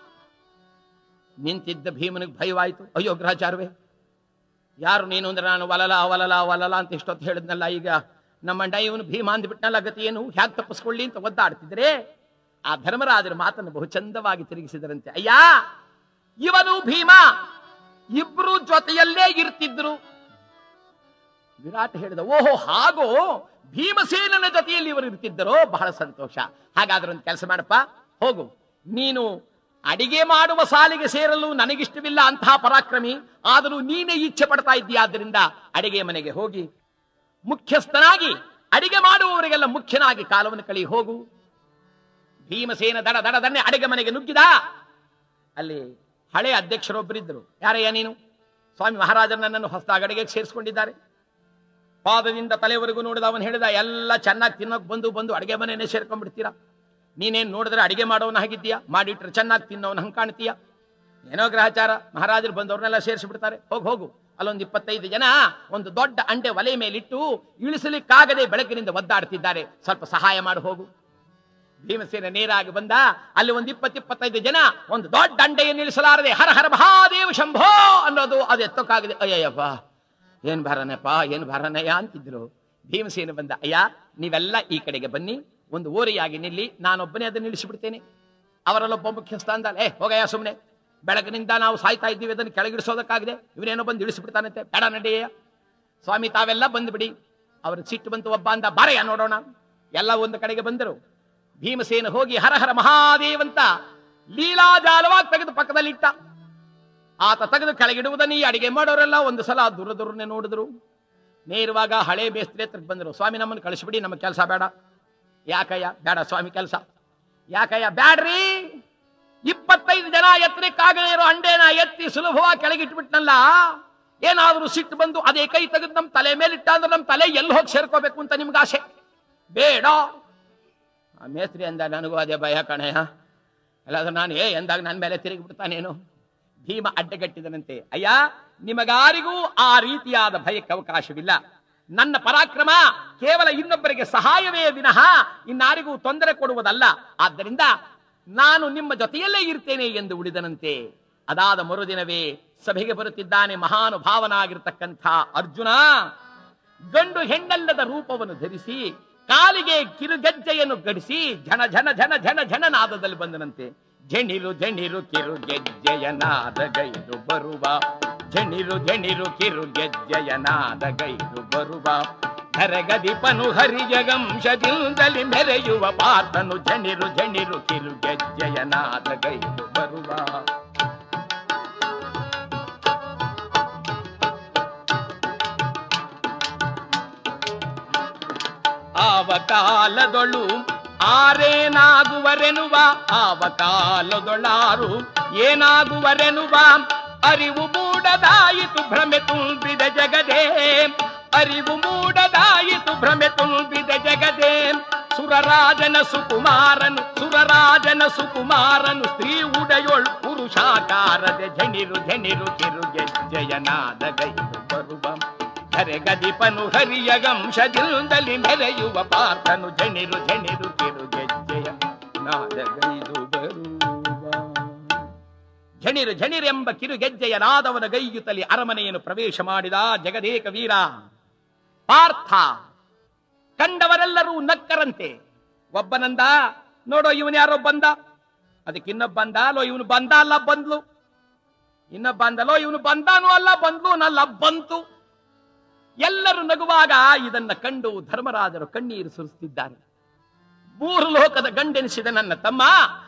ನಿಂತಿದ್ದ ಭೀಮನಿಗೆ ಭಯವಾಯಿತು ಅಯ್ಯೋ ಗ್ರಹಚಾರವೇ ಯಾರು ನೀನು ಅಂದ್ರೆ ನಾನು ವಲಲ ವಲಲ ವಲಲ ಅಂತ ಇಷ್ಟೊತ್ತು ಹೇಳಿದ್ನಲ್ಲ ಈಗ ನಮ್ಮಂಡ ಇವನು ಭೀಮ ಅಂದ್ಬಿಟ್ನಲ್ಲ ಗತಿ ಏನು ಹ್ಯಾಕ್ ತಪ್ಪಿಸ್ಕೊಳ್ಳಿ ಅಂತ ಒದ್ದಾಡ್ತಿದ್ರೆ ಆ ಧರ್ಮರಾಜರ ಮಾತನ್ನು ಬಹು ಚಂದವಾಗಿ ತಿರುಗಿಸಿದರಂತೆ ಅಯ್ಯ ಇವನು ಭೀಮ ಇಬ್ರು ಜೊತೆಯಲ್ಲೇ ಇರ್ತಿದ್ರು ವಿರಾಟ್ ಹೇಳಿದ ಓಹೋ ಹಾಗೋ ಭೀಮಸೇನನ ಜೊತೆಯಲ್ಲಿ ಇವರು ಇರ್ತಿದ್ದರೋ ಬಹಳ ಸಂತೋಷ ಹಾಗಾದ್ರೆ ಒಂದು ಕೆಲಸ ಮಾಡಪ್ಪ ಹೋಗು ನೀನು ಅಡಿಗೆ ಮಾಡುವ ಸಾಲಿಗೆ ಸೇರಲು ನನಗಿಷ್ಟವಿಲ್ಲ ಅಂತಹ ಪರಾಕ್ರಮಿ ಆದರೂ ನೀನೇ ಇಚ್ಛೆ ಪಡ್ತಾ ಇದ್ದೀಯಾದ್ದರಿಂದ ಅಡಿಗೆ ಮನೆಗೆ ಹೋಗಿ ಮುಖ್ಯಸ್ಥನಾಗಿ ಅಡಿಗೆ ಮಾಡುವವರಿಗೆಲ್ಲ ಮುಖ್ಯನಾಗಿ ಕಾಲವನ್ನು ಕಳಿ ಹೋಗು ಭೀಮಸೇನ ದಡ ದಡ ದಣ್ಣೆ ಅಡಿಗೆ ಮನೆಗೆ ನುಗ್ಗಿದ ಅಲ್ಲಿ ಹಳೆ ಅಧ್ಯಕ್ಷರೊಬ್ಬರಿದ್ದರು ಯಾರಯ್ಯ ನೀನು ಸ್ವಾಮಿ ಮಹಾರಾಜರು ನನ್ನನ್ನು ಹೊಸದಾಗಿ ಅಡಿಗೆಗೆ ಸೇರಿಸಿಕೊಂಡಿದ್ದಾರೆ ಪಾದದಿಂದ ತಲೆವರೆಗೂ ನೋಡಿದ ಅವನು ಹೇಳಿದ ಎಲ್ಲ ಚೆನ್ನಾಗಿ ತಿನ್ನೋಕ್ ಬಂದು ಬಂದು ಅಡಿಗೆ ಮನೆಯೇ ಸೇರ್ಕೊಂಡ್ಬಿಡ್ತೀರಾ ನೀನೇನ್ ನೋಡಿದ್ರೆ ಅಡಿಗೆ ಮಾಡೋನ್ ಹಾಗಿದ್ದೀಯಾ ಮಾಡಿಟ್ರೆ ಚೆನ್ನಾಗಿ ತಿನ್ನೋನ್ ಹಂಗ್ ಕಾಣ್ತೀಯ ಏನೋ ಗ್ರಹಚಾರ ಮಹಾರಾಜರು ಬಂದವ್ರನ್ನೆಲ್ಲ ಸೇರಿಸಿಬಿಡ್ತಾರೆ ಹೋಗ್ ಹೋಗು ಅಲ್ಲೊಂದು ಇಪ್ಪತ್ತೈದು ಜನ ಒಂದು ದೊಡ್ಡ ಅಂಡೆ ಒಲೆ ಮೇಲಿಟ್ಟು ಇಳಿಸಲಿಕ್ಕಾಗದೆ ಬೆಳಕಿನಿಂದ ಒದ್ದಾಡ್ತಿದ್ದಾರೆ ಸ್ವಲ್ಪ ಸಹಾಯ ಮಾಡಿ ಹೋಗು ಭೀಮಸೇನ ನೇರಾಗಿ ಬಂದ ಅಲ್ಲಿ ಒಂದು ಇಪ್ಪತ್ತಿಪ್ಪತ್ತೈದು ಜನ ಒಂದು ದೊಡ್ಡ ಅಂಡೆಯನ್ನು ಇಳಿಸಲಾರದೆ ಹರ ಹರ ಮಹಾದೇವ ಶಂಭೋ ಅನ್ನೋದು ಅದು ಎತ್ತಕ್ಕಾಗದೆ ಅಯ್ಯಯ್ಯಪ್ಪ ಏನ್ ಭಾರನಪ್ಪ ಏನ್ ಭಾರನಯ್ಯ ಅಂತಿದ್ರು ಭೀಮಸೇನ ಬಂದ ಅಯ್ಯ ನೀವೆಲ್ಲ ಈ ಕಡೆಗೆ ಬನ್ನಿ ಒಂದು ಓರೆಯಾಗಿ ನಿಲ್ಲಿ ನಾನೊಬ್ಬನೇ ಅದನ್ನು ನಿಲ್ಲಿಸಿಬಿಡ್ತೇನೆ ಅವರಲ್ಲೊಬ್ಬ ಮುಖ್ಯಸ್ಥ ಅಂದ ಏ ಹೋಗಯ್ಯ ಸುಮ್ಮನೆ ಬೆಳಗಿನಿಂದ ನಾವು ಸಾಯ್ತಾ ಇದ್ದೀವಿ ಅದನ್ನು ಕೆಳಗಿಡಿಸೋದಕ್ಕಾಗಿದೆ ಇವನೇನೋ ಬಂದು ಇಳಿಸಿಬಿಡ್ತಾನಂತೆ ಬೇಡ ನಡೆಯ ಸ್ವಾಮಿ ತಾವೆಲ್ಲ ಬಂದ್ಬಿಡಿ ಅವ್ರ ಸಿಟ್ಟು ಬಂತು ಒಬ್ಬ ಅಂದ ಬಾರಯ್ಯ ನೋಡೋಣ ಎಲ್ಲ ಒಂದು ಕಡೆಗೆ ಬಂದರು ಭೀಮಸೇನ ಹೋಗಿ ಹರ ಹರ ಮಹಾದೇವಂತ ಲೀಲಾಜಾಲವಾಗಿ ತೆಗೆದು ಪಕ್ಕದಲ್ಲಿಟ್ಟ ಆತ ತೆಗೆದು ಕೆಳಗಿಡುವುದನ್ನ ಈ ಅಡಿಗೆ ಮಾಡೋರೆಲ್ಲ ಒಂದು ಸಲ ದೂರ ದೂರನೆ ನೋಡಿದ್ರು ನೇರವಾಗ ಹಳೆ ಬೇಸ್ತ್ರಿ ಹತ್ರಕ್ಕೆ ಬಂದರು ಸ್ವಾಮಿ ನಮ್ಮನ್ನು ಕಳಿಸ್ಬಿಡಿ ನಮ್ಮ ಕೆಲಸ ಬೇಡ ಯಾಕಯ್ಯ ಬೇಡ ಸ್ವಾಮಿ ಕೆಲಸ ಯಾಕಯ್ಯ ಬ್ಯಾಡ್ರಿ ಇಪ್ಪತ್ತೈದು ಜನ ಎತ್ತರಕ್ಕಾಗದೇ ಇರೋ ಅಂಡೇನ ಎತ್ತಿ ಸುಲಭವಾಗಿ ಕೆಳಗಿಟ್ಬಿಟ್ನಲ್ಲ ಏನಾದ್ರೂ ಸಿಟ್ಟು ಬಂದು ಅದೇ ಕೈ ತೆಗೆದು ನಮ್ಮ ತಲೆ ಮೇಲಿಟ್ಟ ಅಂದ್ರೆ ನಮ್ಮ ತಲೆ ಎಲ್ಲಿ ಹೋಗಿ ಸೇರ್ಕೋಬೇಕು ಅಂತ ನಿಮ್ಗೆ ಆಸೆ ಬೇಡ ಆ ಮೇಸ್ತ್ರಿ ಅಂದ ನನಗೂ ಅದೇ ಭಯ ಕಣಯ್ಯ ಅಲ್ಲಾದ್ರೆ ನಾನು ಏ ಎಂದಾಗ ನನ್ನ ಮೇಲೆ ತಿರುಗಿ ಬಿಡ್ತಾನೇನು ಭೀಮ ಅಡ್ಡಗಟ್ಟಿದನಂತೆ ಅಯ್ಯ ನಿಮಗಾರಿಗೂ ಆ ರೀತಿಯಾದ ಭಯಕ್ಕೆ ಅವಕಾಶವಿಲ್ಲ ನನ್ನ ಪರಾಕ್ರಮ ಕೇವಲ ಇನ್ನೊಬ್ಬರಿಗೆ ಸಹಾಯವೇ ವಿನಃ ಇನ್ನಾರಿಗೂ ತೊಂದರೆ ಕೊಡುವುದಲ್ಲ ಆದ್ದರಿಂದ ನಾನು ನಿಮ್ಮ ಜೊತೆಯಲ್ಲೇ ಇರ್ತೇನೆ ಎಂದು ಉಳಿದನಂತೆ ಅದಾದ ಮರುದಿನವೇ ಸಭೆಗೆ ಬರುತ್ತಿದ್ದಾನೆ ಮಹಾನುಭಾವನಾಗಿರ್ತಕ್ಕಂಥ ಅರ್ಜುನ ಗಂಡು ಹೆಣ್ಣಲ್ಲದ ರೂಪವನ್ನು ಧರಿಸಿ ಕಾಲಿಗೆ ಕಿರುಗೆಜ್ಜೆಯನ್ನು ಗಡಿಸಿ ಝಣ ಝಣ ಝಣ ಝಣ ಝಣ ನಾದದಲ್ಲಿ ಬಂದನಂತೆ ಜಣಿರು ಜಣಿರು ಕಿರು ಗೆಜ್ಜೆಯ ನಾದ ಗೈದು ಬರುವ ಜಣಿರು ಜಣಿರು ಕಿರು ಗೆಜ್ಜೆಯ ನಾದ ಗೈದು ಬರುವ ಧರಗದಿಪನು ಹರಿಜಗಂಶದಿಂದಲಿ ಮೆರೆಯುವ ಪಾರ್ಥನು ಜಣಿರು ಜಣಿರು ಕಿರು ಗೆಜ್ಜೆಯ ನಾದ ಗೈದು ಬರುವ ಆವ ಕಾಲದೊಳು ಆರೇನಾಗುವರೆನುವ ಆವ ಕಾಲದೊಳಾರು ಏನಾಗುವರೆನುವ ಅರಿವು ಮೂಡದಾಯಿತು ಭ್ರಮೆ ತುಂಬಿದ ಜಗದೇ ಅರಿವು ಮೂಡದಾಯಿತು ಭ್ರಮೆ ತುಂಬಿದ ಜಗದೇ ಸುರರಾಜನ ಸುಕುಮಾರನು ಸುರರಾಜನ ಸುಕುಮಾರನು ಸ್ತ್ರೀ ಉಡೆಯೊಳ್ ಪುರುಷಾಕಾರದೆ ಝಣಿರು ಝಣಿರು ಕಿರುಗೆಜ್ಜಯನಾದ ಗೈದು ಬರುವ ಗದಿಪನು ಹರಿಯ ಗಂಶದಿಂದಲಿ ಮೆರೆಯುವ ಪಾರ್ಥನು ಜಣಿರು ಜಣಿರು ಕಿರುಗೆಜ್ಜೆಯ ನಾದಗೈದು ಬರುವ ಝಣಿರು ಝಣಿರೆಂಬ ಕಿರುಗೆಜ್ಜೆಯ ನಾದವನ ಗೈಯುತ್ತಲಿ ಅರಮನೆಯನ್ನು ಪ್ರವೇಶ ಮಾಡಿದ ಜಗದೇಕ ವೀರ ಪಾರ್ಥ ಕಂಡವರೆಲ್ಲರೂ ನಕ್ಕರಂತೆ ಒಬ್ಬನಂದ ನೋಡೋ ಇವನು ಯಾರೋ ಬಂದ ಅದಕ್ಕೆ ಇನ್ನೊಬ್ಬ ಬಂದ ಅಲ್ಲೋ ಇವನು ಬಂದ ಅಲ್ಲ ಬಂದ್ಲು ಇನ್ನೊಬ್ಬ ಅಂದಲೋ ಇವನು ಬಂದಾನು ಅಲ್ಲ ಬಂದ್ಲು ನಲ್ಲ ಬಂತು ಎಲ್ಲರೂ ನಗುವಾಗ ಇದನ್ನ ಕಂಡು ಧರ್ಮರಾಜರು ಕಣ್ಣೀರು ಸುರಿಸುತ್ತಿದ್ದಾರೆ ಮೂರು ಲೋಕದ ಗಂಡೆನಿಸಿದ ನನ್ನ ತಮ್ಮ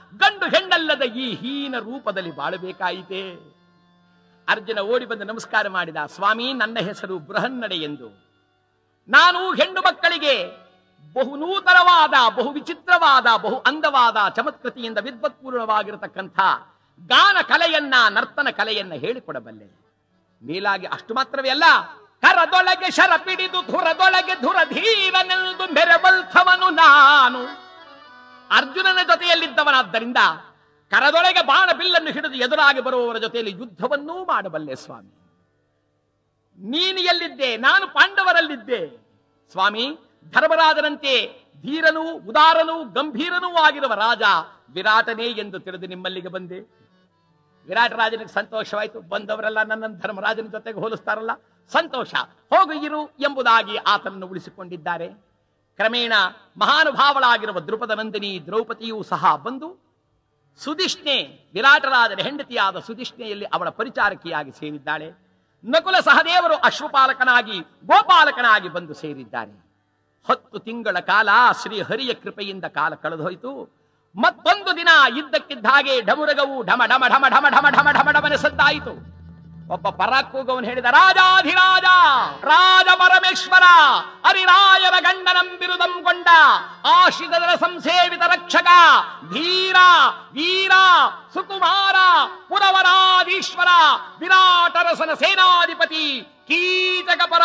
ಗಂಡು ಹೆಣ್ಣಲ್ಲದ ಈ ಹೀನ ರೂಪದಲ್ಲಿ ಬಾಳಬೇಕಾಯಿತೆ ಅರ್ಜುನ ಓಡಿ ಬಂದು ನಮಸ್ಕಾರ ಮಾಡಿದ ಸ್ವಾಮಿ ನನ್ನ ಹೆಸರು ಬೃಹನ್ನಡೆ ಎಂದು ನಾನು ಹೆಣ್ಣು ಮಕ್ಕಳಿಗೆ ಬಹು ನೂತನವಾದ ಬಹು ವಿಚಿತ್ರವಾದ ಬಹು ಅಂದವಾದ ಚಮತ್ಕೃತಿಯಿಂದ ವಿದ್ವತ್ಪೂರ್ಣವಾಗಿರತಕ್ಕಂಥ ಗಾನ ಕಲೆಯನ್ನ ನರ್ತನ ಕಲೆಯನ್ನ ಹೇಳಿಕೊಡಬಲ್ಲೆ ಮೇಲಾಗಿ ಅಷ್ಟು ಮಾತ್ರವೇ ಅಲ್ಲ ಕರದೊಳಗೆ ಶರ ಪಿಡಿದು ಧುರದೊಳಗೆ ಧುರಧೀರನೆಂದು ಮೆರಬಲ್ಥವನು ನಾನು ಅರ್ಜುನನ ಜೊತೆಯಲ್ಲಿದ್ದವನಾದ್ದರಿಂದ ಕರದೊಳಗೆ ಬಾಣ ಬಿಲ್ಲನ್ನು ಹಿಡಿದು ಎದುರಾಗಿ ಬರುವವರ ಜೊತೆಯಲ್ಲಿ ಯುದ್ಧವನ್ನೂ ಮಾಡಬಲ್ಲೆ ಸ್ವಾಮಿ ನೀನು ಎಲ್ಲಿದ್ದೆ ನಾನು ಪಾಂಡವರಲ್ಲಿದ್ದೆ ಸ್ವಾಮಿ ಧರ್ಮರಾಜನಂತೆ ಧೀರನೂ ಉದಾರನೂ ಗಂಭೀರನೂ ಆಗಿರುವ ರಾಜ ವಿರಾಟನೇ ಎಂದು ತಿಳಿದು ನಿಮ್ಮಲ್ಲಿಗೆ ಬಂದೆ ವಿರಾಟ ರಾಜನಿಗೆ ಸಂತೋಷವಾಯಿತು ಬಂದವರೆಲ್ಲ ನನ್ನನ್ನು ಧರ್ಮರಾಜನ ಜೊತೆಗೆ ಹೋಲಿಸ್ತಾರಲ್ಲ ಸಂತೋಷ ಹೋಗು ಇರು ಎಂಬುದಾಗಿ ಆತನನ್ನು ಉಳಿಸಿಕೊಂಡಿದ್ದಾರೆ ಕ್ರಮೇಣ ಮಹಾನುಭಾವಳಾಗಿರುವ ದೃಪದ ನಂದಿನಿ ದ್ರೌಪದಿಯೂ ಸಹ ಬಂದು ಸುದಿಷ್ಣೆ ವಿರಾಟರಾಜನ ಹೆಂಡತಿಯಾದ ಸುದಿಷ್ಣೆಯಲ್ಲಿ ಅವಳ ಪರಿಚಾರಕಿಯಾಗಿ ಸೇರಿದ್ದಾಳೆ ನಕುಲ ಸಹದೇವರು ಅಶ್ವಪಾಲಕನಾಗಿ ಗೋಪಾಲಕನಾಗಿ ಬಂದು ಸೇರಿದ್ದಾರೆ ಹತ್ತು ತಿಂಗಳ ಕಾಲ ಶ್ರೀ ಹರಿಯ ಕೃಪೆಯಿಂದ ಕಾಲ ಕಳೆದೋಯ್ತು ಮತ್ತೊಂದು ದಿನ ಇದ್ದಕ್ಕಿದ್ದ ಹಾಗೆ ಢಮುರಗವು ಢಮ ಢಮ ಢಮ ಢಮ ಢಮ ಢಮ ಢಮ ಢಮನೆ ಸದ್ದಾಯಿತು ಒಬ್ಬ ಪರಾಕೂಗವನು ಹೇಳಿದ ರಾಜಾಧಿರಾಜ ರಾಜ ಪರಮೇಶ್ವರ ಹರಿರಾಯನ ಗಂಡನಂಬಿರುದಂ ಕೊಂಡ ಆಶ್ರಿತರ ಸಂಸೇವಿತ ರಕ್ಷಕ ಧೀರ ವೀರ ಸುಕುಮಾರ ಪುರವರಾಧೀಶ್ವರ ವಿರಾಟರಸನ ಸೇನಾಧಿಪತಿ ಕೀಚಕ ಪರ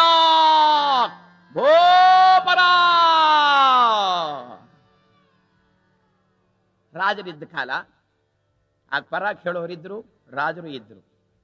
ಭೋಪರ ರಾಜರಿದ್ದ ಕಾಲ ಆ ಪರ ಕೇಳೋರಿದ್ರು ರಾಜರು ಇದ್ರು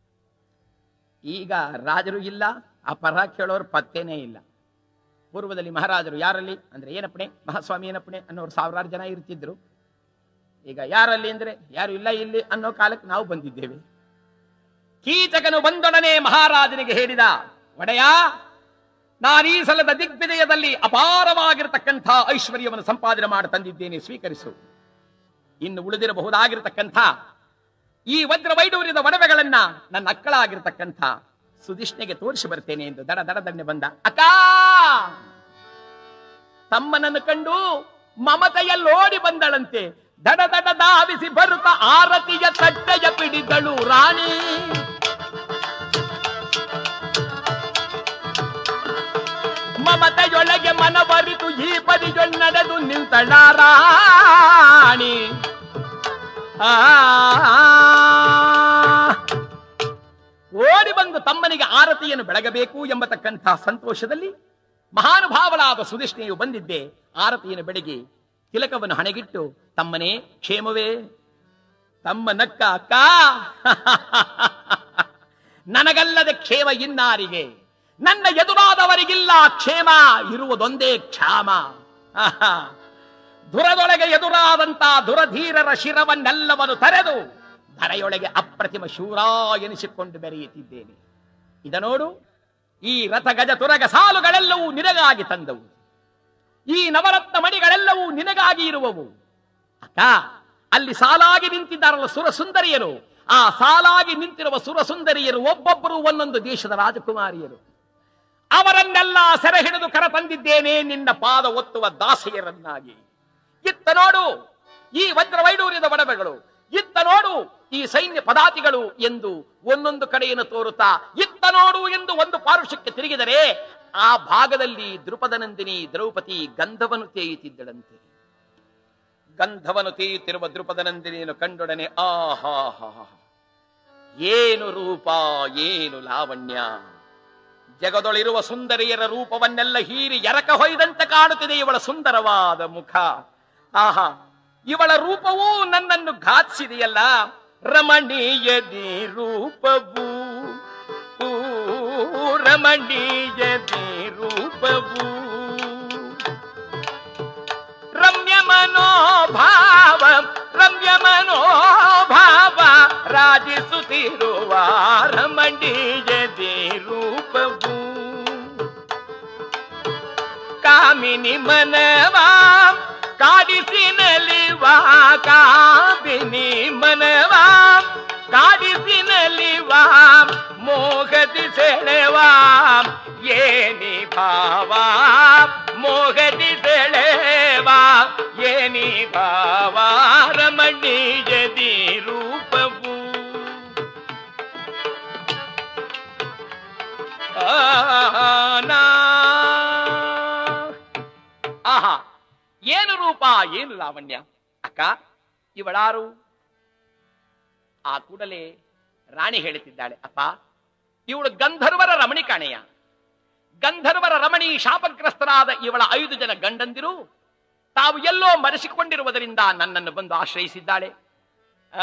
ಈಗ ರಾಜರು ಇಲ್ಲ ಆ ಪರ ಕೇಳೋರು ಪತ್ತೇನೇ ಇಲ್ಲ ಪೂರ್ವದಲ್ಲಿ ಮಹಾರಾಜರು ಯಾರಲ್ಲಿ ಅಂದ್ರೆ ಏನಪ್ಪಣೆ ಮಹಾಸ್ವಾಮಿ ಏನಪ್ಪಣೆ ಅನ್ನೋರು ಸಾವಿರಾರು ಜನ ಇರ್ತಿದ್ರು ಈಗ ಯಾರಲ್ಲಿ ಅಂದ್ರೆ ಯಾರು ಇಲ್ಲ ಇಲ್ಲಿ ಅನ್ನೋ ಕಾಲಕ್ಕೆ ನಾವು ಬಂದಿದ್ದೇವೆ ಕೀಚಕನು ಬಂದೊಡನೆ ಮಹಾರಾಜನಿಗೆ ಹೇಳಿದ ಒಡೆಯ ನಾನು ಈ ಸಲದ ದಿಗ್ವಿಜಯದಲ್ಲಿ ಅಪಾರವಾಗಿರತಕ್ಕಂಥ ಐಶ್ವರ್ಯವನ್ನು ಸಂಪಾದನೆ ಮಾಡಿ ತಂದಿದ್ದೇನೆ ಸ್ವೀಕರಿಸು ಇನ್ನು ಉಳಿದಿರಬಹುದಾಗಿರತಕ್ಕಂಥ ಈ ವಜ್ರ ವೈಡೂರ್ಯದ ಒಡವೆಗಳನ್ನ ನನ್ನ ಅಕ್ಕಳಾಗಿರ್ತಕ್ಕಂಥ ಸುದಿಷ್ಣೆಗೆ ತೋರಿಸಿ ಬರ್ತೇನೆ ಎಂದು ದಡ ದಡ ದಂಡೆ ಬಂದ ಅಕ್ಕ ತಮ್ಮನನ್ನು ಕಂಡು ಮಮತೆಯಲ್ಲೋಡಿ ಬಂದಳಂತೆ ದಡ ದಡ ಧಾವಿಸಿ ಬರುತ್ತ ಆರತಿಯ ತಟ್ಟೆಯ ಪಿಡಿದಳು ರಾಣಿ ಮಮತೆಯೊಳಗೆ ಮನವರಿತು ಈ ಪರಿಜೊನ್ನಡೆದು ನಿಂತಳ ರಾಣಿ ಆ ಓಡಿ ಬಂದು ತಮ್ಮನಿಗೆ ಆರತಿಯನ್ನು ಬೆಳಗಬೇಕು ಎಂಬತಕ್ಕಂಥ ಸಂತೋಷದಲ್ಲಿ ಮಹಾನುಭಾವಳಾದ ಸುಧಿಷ್ಣೆಯು ಬಂದಿದ್ದೆ ಆರತಿಯನ್ನು ಬೆಳಗಿ ತಿಲಕವನ್ನು ಹಣೆಗಿಟ್ಟು ತಮ್ಮನೇ ಕ್ಷೇಮವೇ ತಮ್ಮ ನಕ್ಕ ಅಕ್ಕ ನನಗಲ್ಲದೆ ಕ್ಷೇಮ ಇನ್ನಾರಿಗೆ ನನ್ನ ಎದುರಾದವರಿಗಿಲ್ಲ ಕ್ಷೇಮ ಇರುವುದೊಂದೇ ಕ್ಷಾಮ ಆಹಾ. ದುರದೊಳಗೆ ಎದುರಾದಂತ ದುರಧೀರರ ಶಿರವನ್ನೆಲ್ಲವನ್ನು ತರೆದು ಧರೆಯೊಳಗೆ ಅಪ್ರತಿಮ ಶೂರ ಎನಿಸಿಕೊಂಡು ಬೆರೆಯುತ್ತಿದ್ದೇನೆ ಇದ ನೋಡು ಈ ರಥ ಗಜ ತುರಗ ಸಾಲುಗಳೆಲ್ಲವೂ ನಿನಗಾಗಿ ತಂದವು ಈ ನವರತ್ನ ಮಣಿಗಳೆಲ್ಲವೂ ನಿನಗಾಗಿ ಇರುವವು ಅಕ್ಕ ಅಲ್ಲಿ ಸಾಲಾಗಿ ನಿಂತಿದ್ದಾರಲ್ಲ ಸುರ ಸುಂದರಿಯರು ಆ ಸಾಲಾಗಿ ನಿಂತಿರುವ ಸುರ ಸುಂದರಿಯರು ಒಬ್ಬೊಬ್ಬರು ಒಂದೊಂದು ದೇಶದ ರಾಜಕುಮಾರಿಯರು ಅವರನ್ನೆಲ್ಲ ಸೆರೆ ಹಿಡಿದು ಕರ ತಂದಿದ್ದೇನೆ ನಿನ್ನ ಪಾದ ಒತ್ತುವ ದಾಸಿಯರನ್ನಾಗಿ ಇತ್ತ ನೋಡು ಈ ವಜ್ರ ವೈಡೂರ್ಯದ ಒಡವೆಗಳು ಇತ್ತ ನೋಡು ಈ ಸೈನ್ಯ ಪದಾತಿಗಳು ಎಂದು ಒಂದೊಂದು ಕಡೆಯನ್ನು ತೋರುತ್ತಾ ಇತ್ತ ನೋಡು ಎಂದು ಒಂದು ಪಾರುಷಕ್ಕೆ ತಿರುಗಿದರೆ ಆ ಭಾಗದಲ್ಲಿ ದೃಪದನಂದಿನಿ ದ್ರೌಪದಿ ಗಂಧವನ್ನು ತೇಯುತ್ತಿದ್ದಳಂತೆ ಗಂಧವನ್ನು ತೇಯುತ್ತಿರುವ ದೃಪದನಂದಿನಿಯನ್ನು ಕಂಡೊಡನೆ ಆಹಾ ಏನು ರೂಪ ಏನು ಲಾವಣ್ಯ ಜಗದೊಳಿರುವ ಸುಂದರಿಯರ ರೂಪವನ್ನೆಲ್ಲ ಹೀರಿ ಎರಕ ಹೊಯ್ದಂತೆ ಕಾಣುತ್ತಿದೆ ಇವಳ ಸುಂದರವಾದ ಮುಖ ಆಹಾ ಇವಳ ರೂಪವೂ ನನ್ನನ್ನು ಘಾತಿಸಿದೆಯಲ್ಲ ರಮಣೀಯದಿ ರೂಪವು ಊ, ರಮಣೀಯದಿ ರೂಪವು ರಮ್ಯ ಮನೋಭಾವ ರಮ್ಯ ಮನೋಭಾವ ರಾಜಿಸುತ್ತಿರುವ ರಮಣೀಯದಿ ರೂಪವು ಕಾಮಿನಿ ಮನವಾ ಕಾಡಿಸಿ ನಲಿವಾ ಕಾಮಿನಿ ಮನವಾ ಕಾಡಿಸಿ ನಲಿವಾ ಮೋಹದಿ ಸೆಳೆವಾ ಏನಿ ಭಾವ ಮೋಹದಿ ಸೆಳೆವಾ ಏನಿ ಭಾವ ರಮಣೀಯ ನಾ. ಆಹಾ ಏನು ರೂಪ ಏನು ಲಾವಣ್ಯ ಅಕ್ಕ ಇವಳಾರು ಆ ಕೂಡಲೇ ರಾಣಿ ಹೇಳುತ್ತಿದ್ದಾಳೆ ಅಪ್ಪ ಇವಳು ಗಂಧರ್ವರ ರಮಣಿ ಕಾಣೆಯ ಗಂಧರ್ವರ ರಮಣಿ ಶಾಪಗ್ರಸ್ತರಾದ ಇವಳ ಐದು ಜನ ಗಂಡಂದಿರು ತಾವು ಎಲ್ಲೋ ಮರೆಸಿಕೊಂಡಿರುವುದರಿಂದ ನನ್ನನ್ನು ಬಂದು ಆಶ್ರಯಿಸಿದ್ದಾಳೆ ಆ,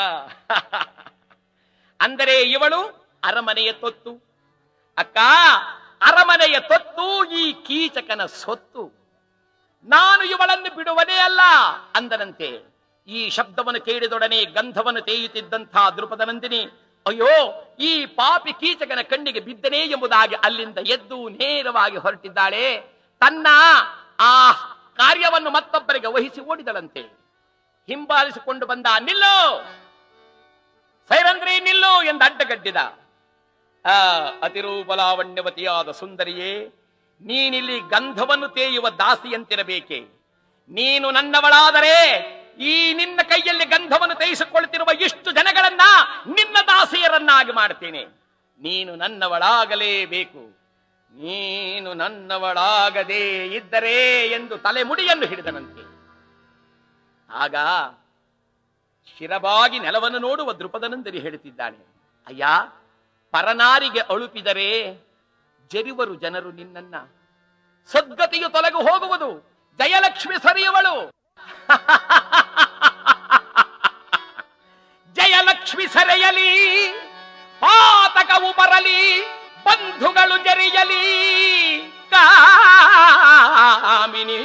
ಅಂದರೆ ಇವಳು ಅರಮನೆಯ ತೊತ್ತು ಅಕ್ಕ ಅರಮನೆಯ ತೊತ್ತು ಈ ಕೀಚಕನ ಸೊತ್ತು ನಾನು ಇವಳನ್ನು ಬಿಡುವನೇ ಅಲ್ಲ ಅಂದನಂತೆ ಈ ಶಬ್ದವನ್ನು ಕೇಳಿದೊಡನೆ ಗಂಧವನ್ನು ತೇಯುತ್ತಿದ್ದಂಥ ದೃಪದನಂದಿನಿ ಅಯ್ಯೋ ಈ ಪಾಪಿ ಕೀಚಕನ ಕಣ್ಣಿಗೆ ಬಿದ್ದನೇ ಎಂಬುದಾಗಿ ಅಲ್ಲಿಂದ ಎದ್ದು ನೇರವಾಗಿ ಹೊರಟಿದ್ದಾಳೆ ತನ್ನ ಆ ಕಾರ್ಯವನ್ನು ಮತ್ತೊಬ್ಬರಿಗೆ ವಹಿಸಿ ಓಡಿದಳಂತೆ ಹಿಂಬಾಲಿಸಿಕೊಂಡು ಬಂದ ನಿಲ್ಲು ಸೈರಂದ್ರಿ ನಿಲ್ಲು ಎಂದು ಅಡ್ಡಗಡ್ಡಿದ ಆ ಅತಿರೂಪಲಾವಣ್ಯವತಿಯಾದ ಸುಂದರಿಯೇ ನೀನಿಲ್ಲಿ ಗಂಧವನ್ನು ತೇಯುವ ದಾಸಿಯಂತಿರಬೇಕೆ ನೀನು ನನ್ನವಳಾದರೆ ಈ ನಿನ್ನ ಕೈಯಲ್ಲಿ ಗಂಧವನ್ನು ತೇಯಿಸಿಕೊಳ್ಳುತ್ತಿರುವ ಇಷ್ಟು ಜನಗಳನ್ನ ನಿನ್ನ ದಾಸಿಯರನ್ನಾಗಿ ಮಾಡ್ತೇನೆ ನೀನು ನನ್ನವಳಾಗಲೇಬೇಕು ನೀನು ನನ್ನವಳಾಗದೇ ಇದ್ದರೆ ಎಂದು ತಲೆಮುಡಿಯನ್ನು ಹಿಡಿದನಂತೆ ಆಗ ಶಿರಬಾಗಿ ನೆಲವನ್ನು ನೋಡುವ ದೃಪದನಂದರಿ ಹೇಳುತ್ತಿದ್ದಾನೆ ಅಯ್ಯ ಪರನಾರಿಗೆ ಅಳುಪಿದರೆ ಜರಿವರು ಜನರು ನಿನ್ನನ್ನ ಸದ್ಗತಿಯು ತೊಲಗು ಹೋಗುವುದು ಜಯಲಕ್ಷ್ಮಿ ಸರಿಯುವಳು ಜಯಲಕ್ಷ್ಮಿ ಸೆರೆಯಲಿ ಪಾತಕವು ಬರಲಿ ಬಂಧುಗಳು ಜರಿಯಲಿ ಕಾಮಿನಿ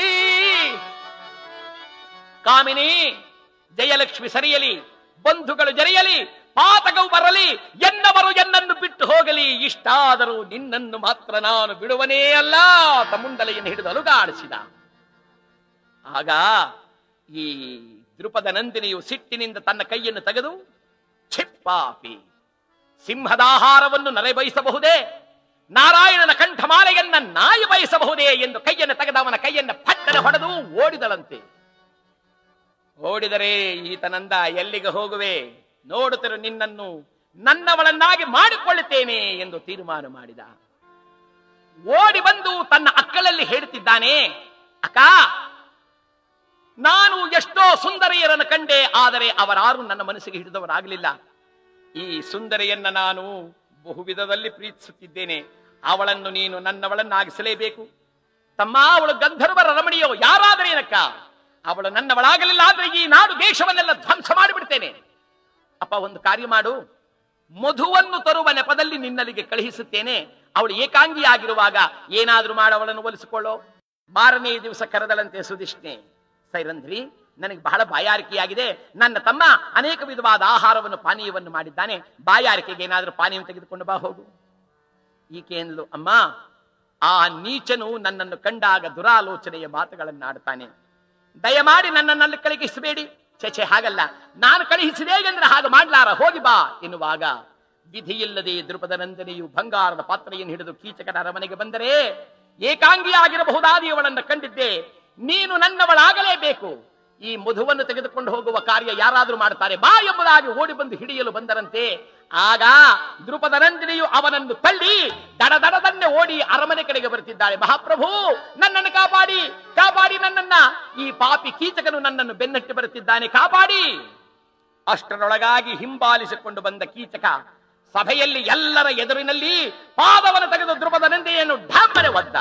ಕಾಮಿನಿ ಜಯಲಕ್ಷ್ಮಿ ಸರಿಯಲಿ ಬಂಧುಗಳು ಜರೆಯಲಿ ಪಾತಕವು ಬರಲಿ ಎನ್ನವರು ಎನ್ನನ್ನು ಬಿಟ್ಟು ಹೋಗಲಿ ಇಷ್ಟಾದರೂ ನಿನ್ನನ್ನು ಮಾತ್ರ ನಾನು ಬಿಡುವನೇ ಅಲ್ಲ ತಮುಂಡಲೆಯನ್ನು ಹಿಡಿದು ಅಲುಗಾಡಿಸಿದ ಆಗ ಈ ದೃಪದ ನಂದಿನಿಯು ಸಿಟ್ಟಿನಿಂದ ತನ್ನ ಕೈಯನ್ನು ತೆಗೆದು ಚಿಪ್ಪಾಪಿ ಸಿಂಹದಾಹಾರವನ್ನು ನರೆ ಬಯಸಬಹುದೇ ನಾರಾಯಣನ ಕಂಠಮಾಲೆಯನ್ನ ನಾಯಿ ಬಯಸಬಹುದೇ ಎಂದು ಕೈಯನ್ನು ತೆಗೆದ ಅವನ ಕೈಯನ್ನು ಪಟ್ಟನೆ ಹೊಡೆದು ಓಡಿದಳಂತೆ ಓಡಿದರೆ ಈತನಂದ ಎಲ್ಲಿಗೆ ಹೋಗುವೆ ನೋಡುತ್ತಿರು ನಿನ್ನನ್ನು ನನ್ನವಳನ್ನಾಗಿ ಮಾಡಿಕೊಳ್ಳುತ್ತೇನೆ ಎಂದು ತೀರ್ಮಾನ ಮಾಡಿದ ಓಡಿ ಬಂದು ತನ್ನ ಅಕ್ಕಳಲ್ಲಿ ಹೇಳುತ್ತಿದ್ದಾನೆ ಅಕ್ಕ ನಾನು ಎಷ್ಟೋ ಸುಂದರಿಯರನ್ನು ಕಂಡೆ ಆದರೆ ಅವರಾರು ನನ್ನ ಮನಸ್ಸಿಗೆ ಹಿಡಿದವರಾಗಲಿಲ್ಲ ಈ ಸುಂದರಿಯನ್ನ ನಾನು ಬಹುವಿಧದಲ್ಲಿ ಪ್ರೀತಿಸುತ್ತಿದ್ದೇನೆ ಅವಳನ್ನು ನೀನು ನನ್ನವಳನ್ನಾಗಿಸಲೇಬೇಕು ತಮ್ಮ ಅವಳು ಗಂಧರ್ವರ ರಮಣಿಯೋ ಯಾರಾದರೇನಕ್ಕ ಅವಳು ನನ್ನವಳಾಗಲಿಲ್ಲ ಆದ್ರೆ ಈ ನಾಡು ದೇಶವನ್ನೆಲ್ಲ ಧ್ವಂಸ ಮಾಡಿಬಿಡ್ತೇನೆ ಅಪ್ಪ ಒಂದು ಕಾರ್ಯ ಮಾಡು ಮಧುವನ್ನು ತರುವ ನೆಪದಲ್ಲಿ ನಿನ್ನಲ್ಲಿಗೆ ಕಳುಹಿಸುತ್ತೇನೆ ಅವಳು ಏಕಾಂಗಿಯಾಗಿರುವಾಗ ಏನಾದ್ರೂ ಮಾಡಿ ಅವಳನ್ನು ಒಲಿಸಿಕೊಳ್ಳೋ ಮಾರನೇ ದಿವಸ ಕರೆದಳಂತೆ ಸುಧಿಷ್ಣೆ ಸೈರಂಧ್ರಿ ನನಗೆ ಬಹಳ ಬಾಯಾರಿಕೆಯಾಗಿದೆ ನನ್ನ ತಮ್ಮ ಅನೇಕ ವಿಧವಾದ ಆಹಾರವನ್ನು ಪಾನೀಯವನ್ನು ಮಾಡಿದ್ದಾನೆ ಬಾಯಾರಿಕೆಗೆ ಏನಾದರೂ ಪಾನೀಯವನ್ನು ತೆಗೆದುಕೊಂಡು ಬಾ ಹೋಗು ಈಕೆ ಎಂದ್ಲು ಅಮ್ಮ ಆ ನೀಚನು ನನ್ನನ್ನು ಕಂಡಾಗ ದುರಾಲೋಚನೆಯ ಮಾತುಗಳನ್ನಾಡ್ತಾನೆ ದಯಮಾಡಿ ನನ್ನನ್ನು ಕಳುಹಿಸಬೇಡಿ ಚಚೆ ಹಾಗಲ್ಲ ನಾನು ಕಳುಹಿಸಿದೆ ಎಂದ್ರೆ ಹಾಗೆ ಮಾಡ್ಲಾರ ಹೋಗಿ ಬಾ ಎನ್ನುವಾಗ ವಿಧಿಯಿಲ್ಲದೆ ದೃಪದ ನಂದನೆಯು ಬಂಗಾರದ ಪಾತ್ರೆಯನ್ನು ಹಿಡಿದು ಕೀಚಕನ ಅರಮನೆಗೆ ಬಂದರೆ ಏಕಾಂಗಿಯಾಗಿರಬಹುದಾದ ಇವಳನ್ನು ಕಂಡಿದ್ದೆ ನೀನು ನನ್ನವಳಾಗಲೇಬೇಕು ಈ ಮಧುವನ್ನು ತೆಗೆದುಕೊಂಡು ಹೋಗುವ ಕಾರ್ಯ ಯಾರಾದರೂ ಮಾಡ್ತಾರೆ ಬಾ ಎಂಬುದಾಗಿ ಓಡಿ ಬಂದು ಹಿಡಿಯಲು ಬಂದರಂತೆ ಆಗ ದೃಪದ ನಂದಿನಿಯು ಅವನನ್ನು ತಳ್ಳಿ ದಡ ದಡದನ್ನೇ ಓಡಿ ಅರಮನೆ ಕಡೆಗೆ ಬರ್ತಿದ್ದಾಳೆ ಮಹಾಪ್ರಭು ನನ್ನನ್ನು ಕಾಪಾಡಿ ಕಾಪಾಡಿ ನನ್ನನ್ನ ಈ ಪಾಪಿ ಕೀಚಕನು ನನ್ನನ್ನು ಬೆನ್ನಟ್ಟಿ ಬರುತ್ತಿದ್ದಾನೆ ಕಾಪಾಡಿ ಅಷ್ಟರೊಳಗಾಗಿ ಹಿಂಬಾಲಿಸಿಕೊಂಡು ಬಂದ ಕೀಚಕ ಸಭೆಯಲ್ಲಿ ಎಲ್ಲರ ಎದುರಿನಲ್ಲಿ ಪಾದವನ್ನು ತೆಗೆದು ದ್ರುಪದ ನಂದಿಯನ್ನು ಢಾಮನೆ ಒದ್ದ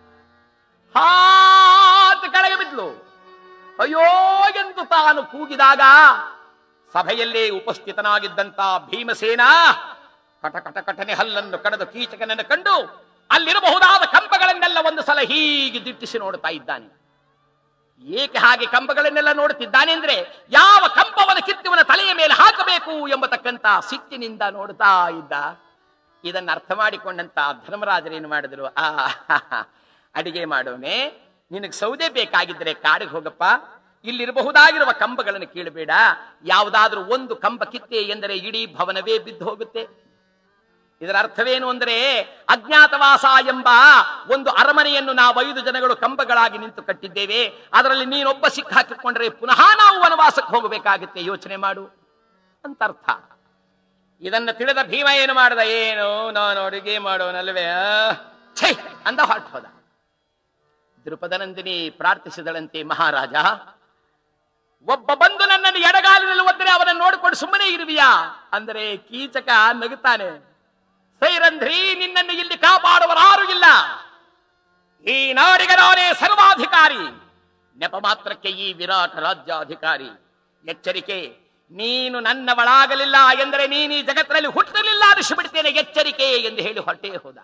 ಹಾತ್ ಕೆಳಗೆ ಬಿದ್ಲು ಅಯ್ಯೋ ಎಂದು ತಾನು ಕೂಗಿದಾಗ ಸಭೆಯಲ್ಲೇ ಉಪಸ್ಥಿತನಾಗಿದ್ದಂತ ಭೀಮಸೇನ ಕಟ ಕಟ ಕಟನೆ ಹಲ್ಲನ್ನು ಕಡೆದು ಕೀಚಕನನ್ನು ಕಂಡು ಅಲ್ಲಿರಬಹುದಾದ ಕಂಬಗಳನ್ನೆಲ್ಲ ಒಂದು ಸಲ ಹೀಗೆ ದಿಟ್ಟಿಸಿ ನೋಡ್ತಾ ಇದ್ದಾನೆ ಏಕೆ ಹಾಗೆ ಕಂಬಗಳನ್ನೆಲ್ಲ ನೋಡುತ್ತಿದ್ದಾನೆ ಅಂದ್ರೆ ಯಾವ ಕಂಬವನ್ನು ಕಿತ್ತುವನ ತಲೆಯ ಮೇಲೆ ಹಾಕಬೇಕು ಎಂಬತಕ್ಕಂತ ಸಿಟ್ಟಿನಿಂದ ನೋಡ್ತಾ ಇದ್ದ ಇದನ್ನ ಅರ್ಥ ಮಾಡಿಕೊಂಡಂತ ಧರ್ಮರಾಜರೇನು ಮಾಡಿದ್ರು ಆ ಅಡಿಗೆ ಮಾಡೋನೆ ನಿನಗೆ ಸೌದೆ ಬೇಕಾಗಿದ್ರೆ ಕಾಡಿಗೆ ಹೋಗಪ್ಪ ಇಲ್ಲಿರಬಹುದಾಗಿರುವ ಕಂಬಗಳನ್ನು ಕೀಳಬೇಡ ಯಾವುದಾದ್ರೂ ಒಂದು ಕಂಬ ಕಿತ್ತೆ ಎಂದರೆ ಇಡೀ ಭವನವೇ ಬಿದ್ದು ಹೋಗುತ್ತೆ ಇದರ ಅರ್ಥವೇನು ಅಂದರೆ ಅಜ್ಞಾತವಾಸ ಎಂಬ ಒಂದು ಅರಮನೆಯನ್ನು ನಾವು ಐದು ಜನಗಳು ಕಂಬಗಳಾಗಿ ನಿಂತು ಕಟ್ಟಿದ್ದೇವೆ ಅದರಲ್ಲಿ ನೀನೊಬ್ಬ ಸಿಕ್ಕ ಹಾಕಿಕೊಂಡ್ರೆ ಪುನಃ ನಾವು ವನವಾಸಕ್ಕೆ ಹೋಗಬೇಕಾಗುತ್ತೆ ಯೋಚನೆ ಮಾಡು ಅಂತ ಅರ್ಥ ಇದನ್ನ ತಿಳಿದ ಭೀಮ ಏನು ಮಾಡ್ದ ಏನು ನಾನು ಅಡುಗೆ ಮಾಡೋನಲ್ವೇ ಆ? ಛೈ ಅಂದ ಹೊರಟು ಹೋದ ದೃಪದನಂದಿನಿ ಪ್ರಾರ್ಥಿಸಿದಳಂತೆ ಮಹಾರಾಜ ಒಬ್ಬ ಬಂದು ನನ್ನನ್ನು ಎಡಗಾಲಿನಲ್ಲಿ ಒದ್ದರೆ ಅವನನ್ನು ನೋಡಿಕೊಂಡು ಸುಮ್ಮನೆ ಇರುವಿಯಾ ಅಂದರೆ ಕೀಚಕ ನಗುತ್ತಾನೆ ಸೈರಂಧ್ರಿ ನಿನ್ನನ್ನು ಇಲ್ಲಿ ಕಾಪಾಡುವರಾರು ಇಲ್ಲ ಈ ನಾಡಿಗೆ ನಾನೇ ಸರ್ವಾಧಿಕಾರಿ ನೆಪ ಮಾತ್ರಕ್ಕೆ ಈ ವಿರಾಟ ರಾಜ್ಯಾಧಿಕಾರಿ ಎಚ್ಚರಿಕೆ ನೀನು ನನ್ನವಳಾಗಲಿಲ್ಲ ಎಂದರೆ ನೀನು ಈ ಜಗತ್ತಿನಲ್ಲಿ ಹುಟ್ಟಲಿಲ್ಲ ಅನಿಸಿಬಿಡ್ತೇನೆ ಎಚ್ಚರಿಕೆ ಎಂದು ಹೇಳಿ ಹೊರಟೇ ಹೋದ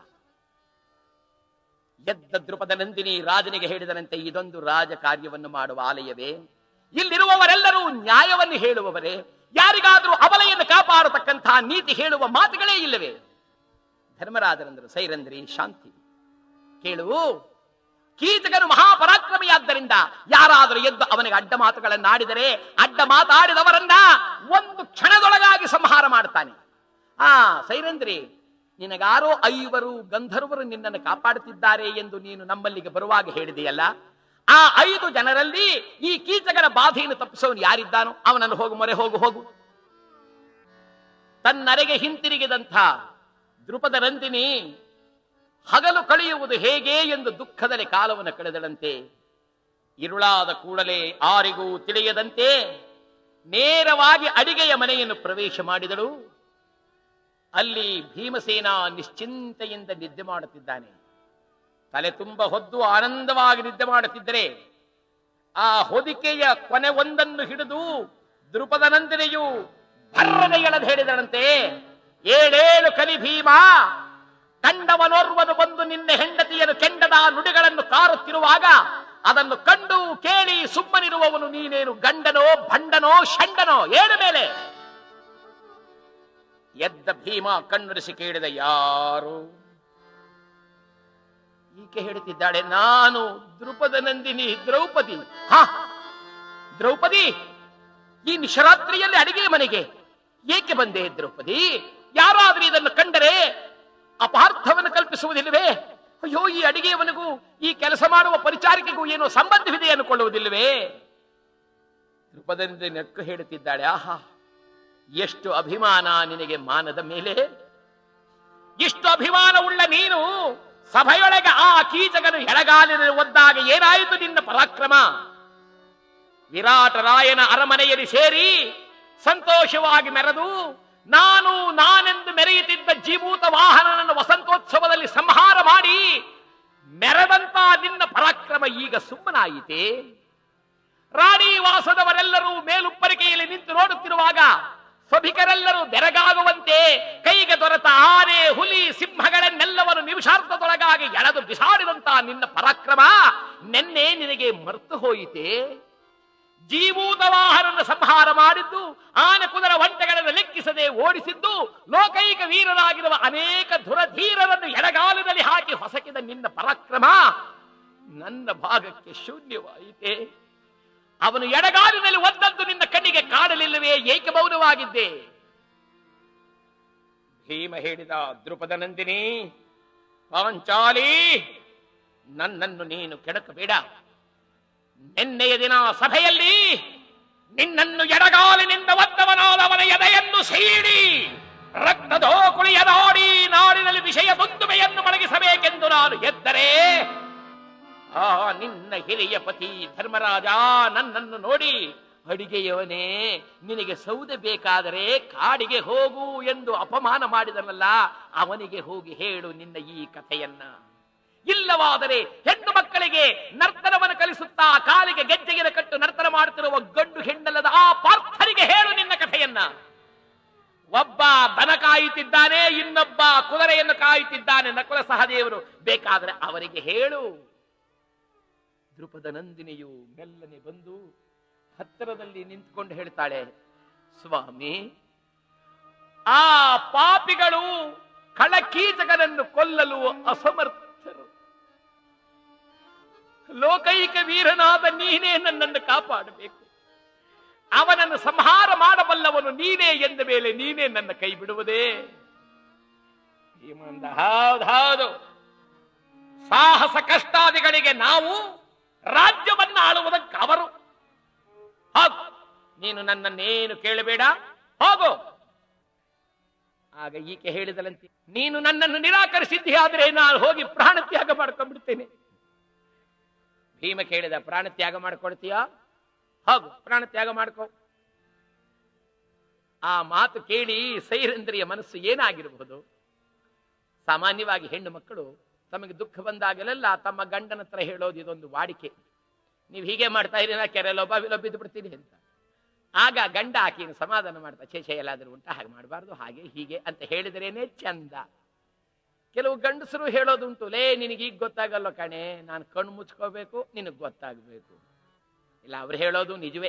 ಎದ್ದ ದೃಪದ ನಂದಿನಿ ರಾಜನಿಗೆ ಹೇಳಿದರಂತೆ ಇದೊಂದು ರಾಜ ಕಾರ್ಯವನ್ನು ಮಾಡುವ ಆಲಯವೇ ಇಲ್ಲಿರುವವರೆಲ್ಲರೂ ನ್ಯಾಯವನ್ನು ಹೇಳುವವರೇ ಯಾರಿಗಾದರೂ ಅಬಲೆಯನ್ನು ಕಾಪಾಡತಕ್ಕಂತಹ ನೀತಿ ಹೇಳುವ ಮಾತುಗಳೇ ಇಲ್ಲವೇ ಧರ್ಮರಾಜರಂದರು ಸೈರಂದ್ರಿ ಶಾಂತಿ ಕೇಳು ಕೀಚಕನು ಮಹಾಪರಾಕ್ರಮಿಯಾದ್ದರಿಂದ ಯಾರಾದರೂ ಎದ್ದು ಅವನಿಗೆ ಅಡ್ಡ ಮಾತುಗಳನ್ನಾಡಿದರೆ ಅಡ್ಡ ಮಾತಾಡಿದವರನ್ನ ಒಂದು ಕ್ಷಣದೊಳಗಾಗಿ ಸಂಹಾರ ಮಾಡ್ತಾನೆ ಆ ಸೈರಂದ್ರಿ ನಿನಗಾರೋ ಐವರು ಗಂಧರ್ವರು ನಿನ್ನನ್ನು ಕಾಪಾಡುತ್ತಿದ್ದಾರೆ ಎಂದು ನೀನು ನಮ್ಮಲ್ಲಿಗೆ ಬರುವಾಗ ಹೇಳಿದೆಯಲ್ಲ ಆ ಐದು ಜನರಲ್ಲಿ ಈ ಕೀಚಕನ ಬಾಧೆಯನ್ನು ತಪ್ಪಿಸೋನು ಯಾರಿದ್ದಾನೋ ಅವನನ್ನು ಹೋಗು ಮೊರೆ ಹೋಗು ಹೋಗು ತನ್ನರೆಗೆ ಹಿಂತಿರುಗಿದಂಥ ದೃಪದ ನಂದಿನಿ ಹಗಲು ಕಳೆಯುವುದು ಹೇಗೆ ಎಂದು ದುಃಖದಲ್ಲಿ ಕಾಲವನ್ನು ಕಳೆದಳಂತೆ ಇರುಳಾದ ಕೂಡಲೇ ಆರಿಗೂ ತಿಳಿಯದಂತೆ ನೇರವಾಗಿ ಅಡಿಗೆಯ ಮನೆಯನ್ನು ಪ್ರವೇಶ ಮಾಡಿದಳು ಅಲ್ಲಿ ಭೀಮಸೇನ ನಿಶ್ಚಿಂತೆಯಿಂದ ನಿದ್ದೆ ಮಾಡುತ್ತಿದ್ದಾನೆ ತಲೆ ತುಂಬ ಹೊದ್ದು ಆನಂದವಾಗಿ ನಿದ್ದೆ ಮಾಡುತ್ತಿದ್ದರೆ ಆ ಹೊದಿಕೆಯ ಕೊನೆ ಒಂದನ್ನು ಹಿಡಿದು ದೃಪದ ನಂದಿನಿಯು ಭರ್ರನೆ ಎಳೆದು ಹೇಳಿದಳಂತೆ ಏಳೇಳು ಕಲಿ ಭೀಮ ಕಂಡವನೋರ್ವನು ಬಂದು ನಿನ್ನ ಹೆಂಡತಿಯನ್ನು ಕೆಂಡದ ನುಡಿಗಳನ್ನು ಕಾರುತ್ತಿರುವಾಗ ಅದನ್ನು ಕಂಡು ಕೇಳಿ ಸುಮ್ಮನಿರುವವನು ನೀನೇನು ಗಂಡನೋ ಭಂಡನೋ ಷಂಡನೋ ಏಳು ಮೇಲೆ ಎದ್ದ ಭೀಮ ಕಣ್ಣುರಿಸಿ ಕೇಳಿದ ಯಾರು ಈಕೆ ಹೇಳುತ್ತಿದ್ದಾಳೆ ನಾನು ದೃಪದ ನಂದಿನಿ ದ್ರೌಪದಿ ಹಾ ದ್ರೌಪದಿ ಈ ನಿಶರಾತ್ರಿಯಲ್ಲಿ ಅಡಿಗೆ ಮನೆಗೆ ಏಕೆ ಬಂದೆ ದ್ರೌಪದಿ ಯಾರಾದ್ರೂ ಇದನ್ನು ಕಂಡರೆ ಅಪಾರ್ಥವನ್ನು ಕಲ್ಪಿಸುವುದಿಲ್ಲವೇ ಅಯ್ಯೋ ಈ ಅಡಿಗೆಯವನಿಗೂ ಈ ಕೆಲಸ ಮಾಡುವ ಪರಿಚಾರಿಕೆಗೂ ಏನೋ ಸಂಬಂಧವಿದೆ ಅನ್ಕೊಳ್ಳುವುದಿಲ್ಲವೇ ದೃಪದಿಂದ ನಕ್ಕು ಹೇಳುತ್ತಿದ್ದಾಳೆ ಆಹಾ ಎಷ್ಟು ಅಭಿಮಾನ ನಿನಗೆ ಮಾನದ ಮೇಲೆ ಇಷ್ಟು ಅಭಿಮಾನವುಳ್ಳ ನೀನು ಸಭೆಯೊಳಗೆ ಆ ಕೀಚಕನು ಎಡಗಾಲಿನ ಒದ್ದಾಗ ಏನಾಯಿತು ನಿನ್ನ ಪರಾಕ್ರಮ ವಿರಾಟ ರಾಯನ ಅರಮನೆಯಲ್ಲಿ ಸೇರಿ ಸಂತೋಷವಾಗಿ ಮೆರೆದು ನಾನು ನಾನೆಂದು ಮೆರೆಯುತ್ತಿದ್ದ ಜೀಭೂತ ವಾಹನನನ್ನು ವಸಂತೋತ್ಸವದಲ್ಲಿ ಸಂಹಾರ ಮಾಡಿ ಮೆರೆದಂತ ನಿನ್ನ ಪರಾಕ್ರಮ ಈಗ ಸುಮ್ಮನಾಯಿತೆ ರಾಣಿ ವಾಸದವರೆಲ್ಲರೂ ಮೇಲುಪ್ಪರಿಕೆಯಲ್ಲಿ ನಿಂತು ನೋಡುತ್ತಿರುವಾಗ ಸಭಿಕರೆಲ್ಲರೂ ಬೆರಗಾಗುವಂತೆ ಕೈಗೆ ದೊರೆತ ಆನೆ ಹುಲಿ ಸಿಂಹಗಳನ್ನೆಲ್ಲವನ್ನು ನಿಮಿಷಾರ್ಥದೊಳಗಾಗಿ ಎಳೆದು ಬಿಸಾಡಿದಂತ ನಿನ್ನ ಪರಾಕ್ರಮ ನೆನ್ನೆ ನಿನಗೆ ಮರ್ತು ಹೋಯಿತೆ ಜೀವೂತ ವಾಹನನ ಸಂಹಾರ ಮಾಡಿದ್ದು ಆನೆ ಕುದರ ಒಂಟೆಗಳನ್ನು ಲೆಕ್ಕಿಸದೆ ಓಡಿಸಿದ್ದು ಲೋಕೈಕ ವೀರರಾಗಿರುವ ಅನೇಕ ಧುರಧೀರರನ್ನು ಎಡಗಾಲಿನಲ್ಲಿ ಹಾಕಿ ಹೊಸಕಿದ ನಿನ್ನ ಪರಾಕ್ರಮ ನನ್ನ ಭಾಗಕ್ಕೆ ಶೂನ್ಯವಾಯಿತೆ ಅವನು ಎಡಗಾಲಿನಲ್ಲಿ ಒದ್ದದ್ದು ನಿನ್ನ ಕಣ್ಣಿಗೆ ಕಾಣಲಿಲ್ಲವೇ ಏಕೆ ಮೌನವಾಗಿದ್ದೆ ಭೀಮ ಹೇಳಿದ ದೃಪದ ನಂದಿನಿ ಪಾಂಚಾಲಿ ನನ್ನನ್ನು ನೀನು ಕೆಡಕಬೇಡ ನಿನ್ನೆಯ ದಿನ ಸಭೆಯಲ್ಲಿ ನಿನ್ನನ್ನು ಎಡಗಾಲಿನಿಂದ ಒದ್ದವನಾದವನ ಎದೆಯನ್ನು ಸೀಡಿ ರಕ್ತದೋ ಕುಳಿಯದಾಡಿ ನಾಡಿನಲ್ಲಿ ವಿಷಯ ದುಂದುಮೆಯನ್ನು ಮಲಗಿಸಬೇಕೆಂದು ನಾನು ಎದ್ದರೆ ಆ ನಿನ್ನ ಹಿರಿಯ ಪತಿ ಧರ್ಮರಾಜ ನನ್ನನ್ನು ನೋಡಿ ಅಡಿಗೆಯವನೇ ನಿನಗೆ ಸೌದೆ ಬೇಕಾದರೆ ಕಾಡಿಗೆ ಹೋಗು ಎಂದು ಅಪಮಾನ ಮಾಡಿದನಲ್ಲ ಅವನಿಗೆ ಹೋಗಿ ಹೇಳು ನಿನ್ನ ಈ ಕಥೆಯನ್ನ ಇಲ್ಲವಾದರೆ ಹೆಣ್ಣು ಮಕ್ಕಳಿಗೆ ನರ್ತನವನ್ನು ಕಲಿಸುತ್ತಾ ಕಾಲಿಗೆ ಗೆಜ್ಜೆಗಿನ ಕಟ್ಟು ನರ್ತನ ಮಾಡುತ್ತಿರುವ ಗಂಡು ಹೆಣ್ಣಲ್ಲದ ಆ ಪಾರ್ಥರಿಗೆ ಹೇಳು ನಿನ್ನ ಕಥೆಯನ್ನ ಒಬ್ಬ ದನ ಕಾಯುತ್ತಿದ್ದಾನೆ ಇನ್ನೊಬ್ಬ ಕುದುರೆಯನ್ನು ಕಾಯುತ್ತಿದ್ದಾನೆ ನಕುಲ ಸಹದೇವರು ಬೇಕಾದರೆ ಅವರಿಗೆ ಹೇಳು ದೃಪದ ನಂದಿನಿಯು ಮೆಲ್ಲನೆ ಬಂದು ಹತ್ತಿರದಲ್ಲಿ ನಿಂತ್ಕೊಂಡು ಹೇಳ್ತಾಳೆ ಸ್ವಾಮಿ ಆ ಪಾಪಿಗಳು ಕಳಕೀಚಕನನ್ನು ಕೊಲ್ಲಲು ಅಸಮರ್ಥರು ಲೋಕೈಕ ವೀರನಾದ ನೀನೇ ನನ್ನನ್ನು ಕಾಪಾಡಬೇಕು ಅವನನ್ನು ಸಂಹಾರ ಮಾಡಬಲ್ಲವನು ನೀನೇ ಎಂದ ಮೇಲೆ ನೀನೇ ನನ್ನ ಕೈ ಬಿಡುವುದೇ ಭೀಮಂದ ಹೌದು ಹೌದು ಸಾಹಸ ಕಷ್ಟಾದಿಗಳಿಗೆ ನಾವು ರಾಜ್ಯವನ್ನ ಆಳುವುದಕ್ಕೆ ಅವರು ಹೋಗು ನೀನು ನನ್ನನ್ನೇನು ಕೇಳಬೇಡ ಹೋಗು ಆಗ ಈಕೆ ಹೇಳಿದಳಂತೆ ನೀನು ನನ್ನನ್ನು ನಿರಾಕರಿಸಿದ್ದಿ ಆದ್ರೆ ನಾನು ಹೋಗಿ ಪ್ರಾಣ ತ್ಯಾಗ ಮಾಡ್ಕೊಂಡ್ಬಿಡ್ತೇನೆ ಭೀಮ ಕೇಳಿದ ಪ್ರಾಣ ತ್ಯಾಗ ಮಾಡ್ಕೊಳ್ತೀಯಾ ಹೋಗು ಪ್ರಾಣ ತ್ಯಾಗ ಮಾಡ್ಕೋ ಆ ಮಾತು ಕೇಳಿ ಸೈರಂದ್ರಿಯ ಮನಸ್ಸು ಏನಾಗಿರಬಹುದು ಸಾಮಾನ್ಯವಾಗಿ ಹೆಣ್ಣು ಮಕ್ಕಳು ತಮಗೆ ದುಃಖ ಬಂದಾಗಲೆಲ್ಲ ತಮ್ಮ ಗಂಡನ ಹತ್ರ ಹೇಳೋದು ಇದೊಂದು ವಾಡಿಕೆ ನೀವು ಹೀಗೆ ಮಾಡ್ತಾ ಇರಿ ನಾ ಕೆರೆ ಲೊಬ್ಬ ವಿಲೊ ಬಿದ್ದು ಬಿಡ್ತೀನಿ ಅಂತ ಆಗ ಗಂಡ ಆಕೆಯನ್ನು ಸಮಾಧಾನ ಮಾಡ್ತಾ ಛೇ ಛೇ ಎಲ್ಲಾದ್ರೂ ಉಂಟ ಹಾಗೆ ಮಾಡಬಾರ್ದು ಹಾಗೆ ಹೀಗೆ ಅಂತ ಹೇಳಿದ್ರೇನೆ ಚಂದ ಕೆಲವು ಗಂಡಸರು ಹೇಳೋದುಂಟು ಲೇ ನಿನಗೀಗ ಗೊತ್ತಾಗಲ್ಲ ಕಣೆ ನಾನು ಕಣ್ಣು ಮುಚ್ಕೋಬೇಕು ನಿನಗೆ ಗೊತ್ತಾಗಬೇಕು ಇಲ್ಲ ಅವ್ರು ಹೇಳೋದು ನಿಜವೇ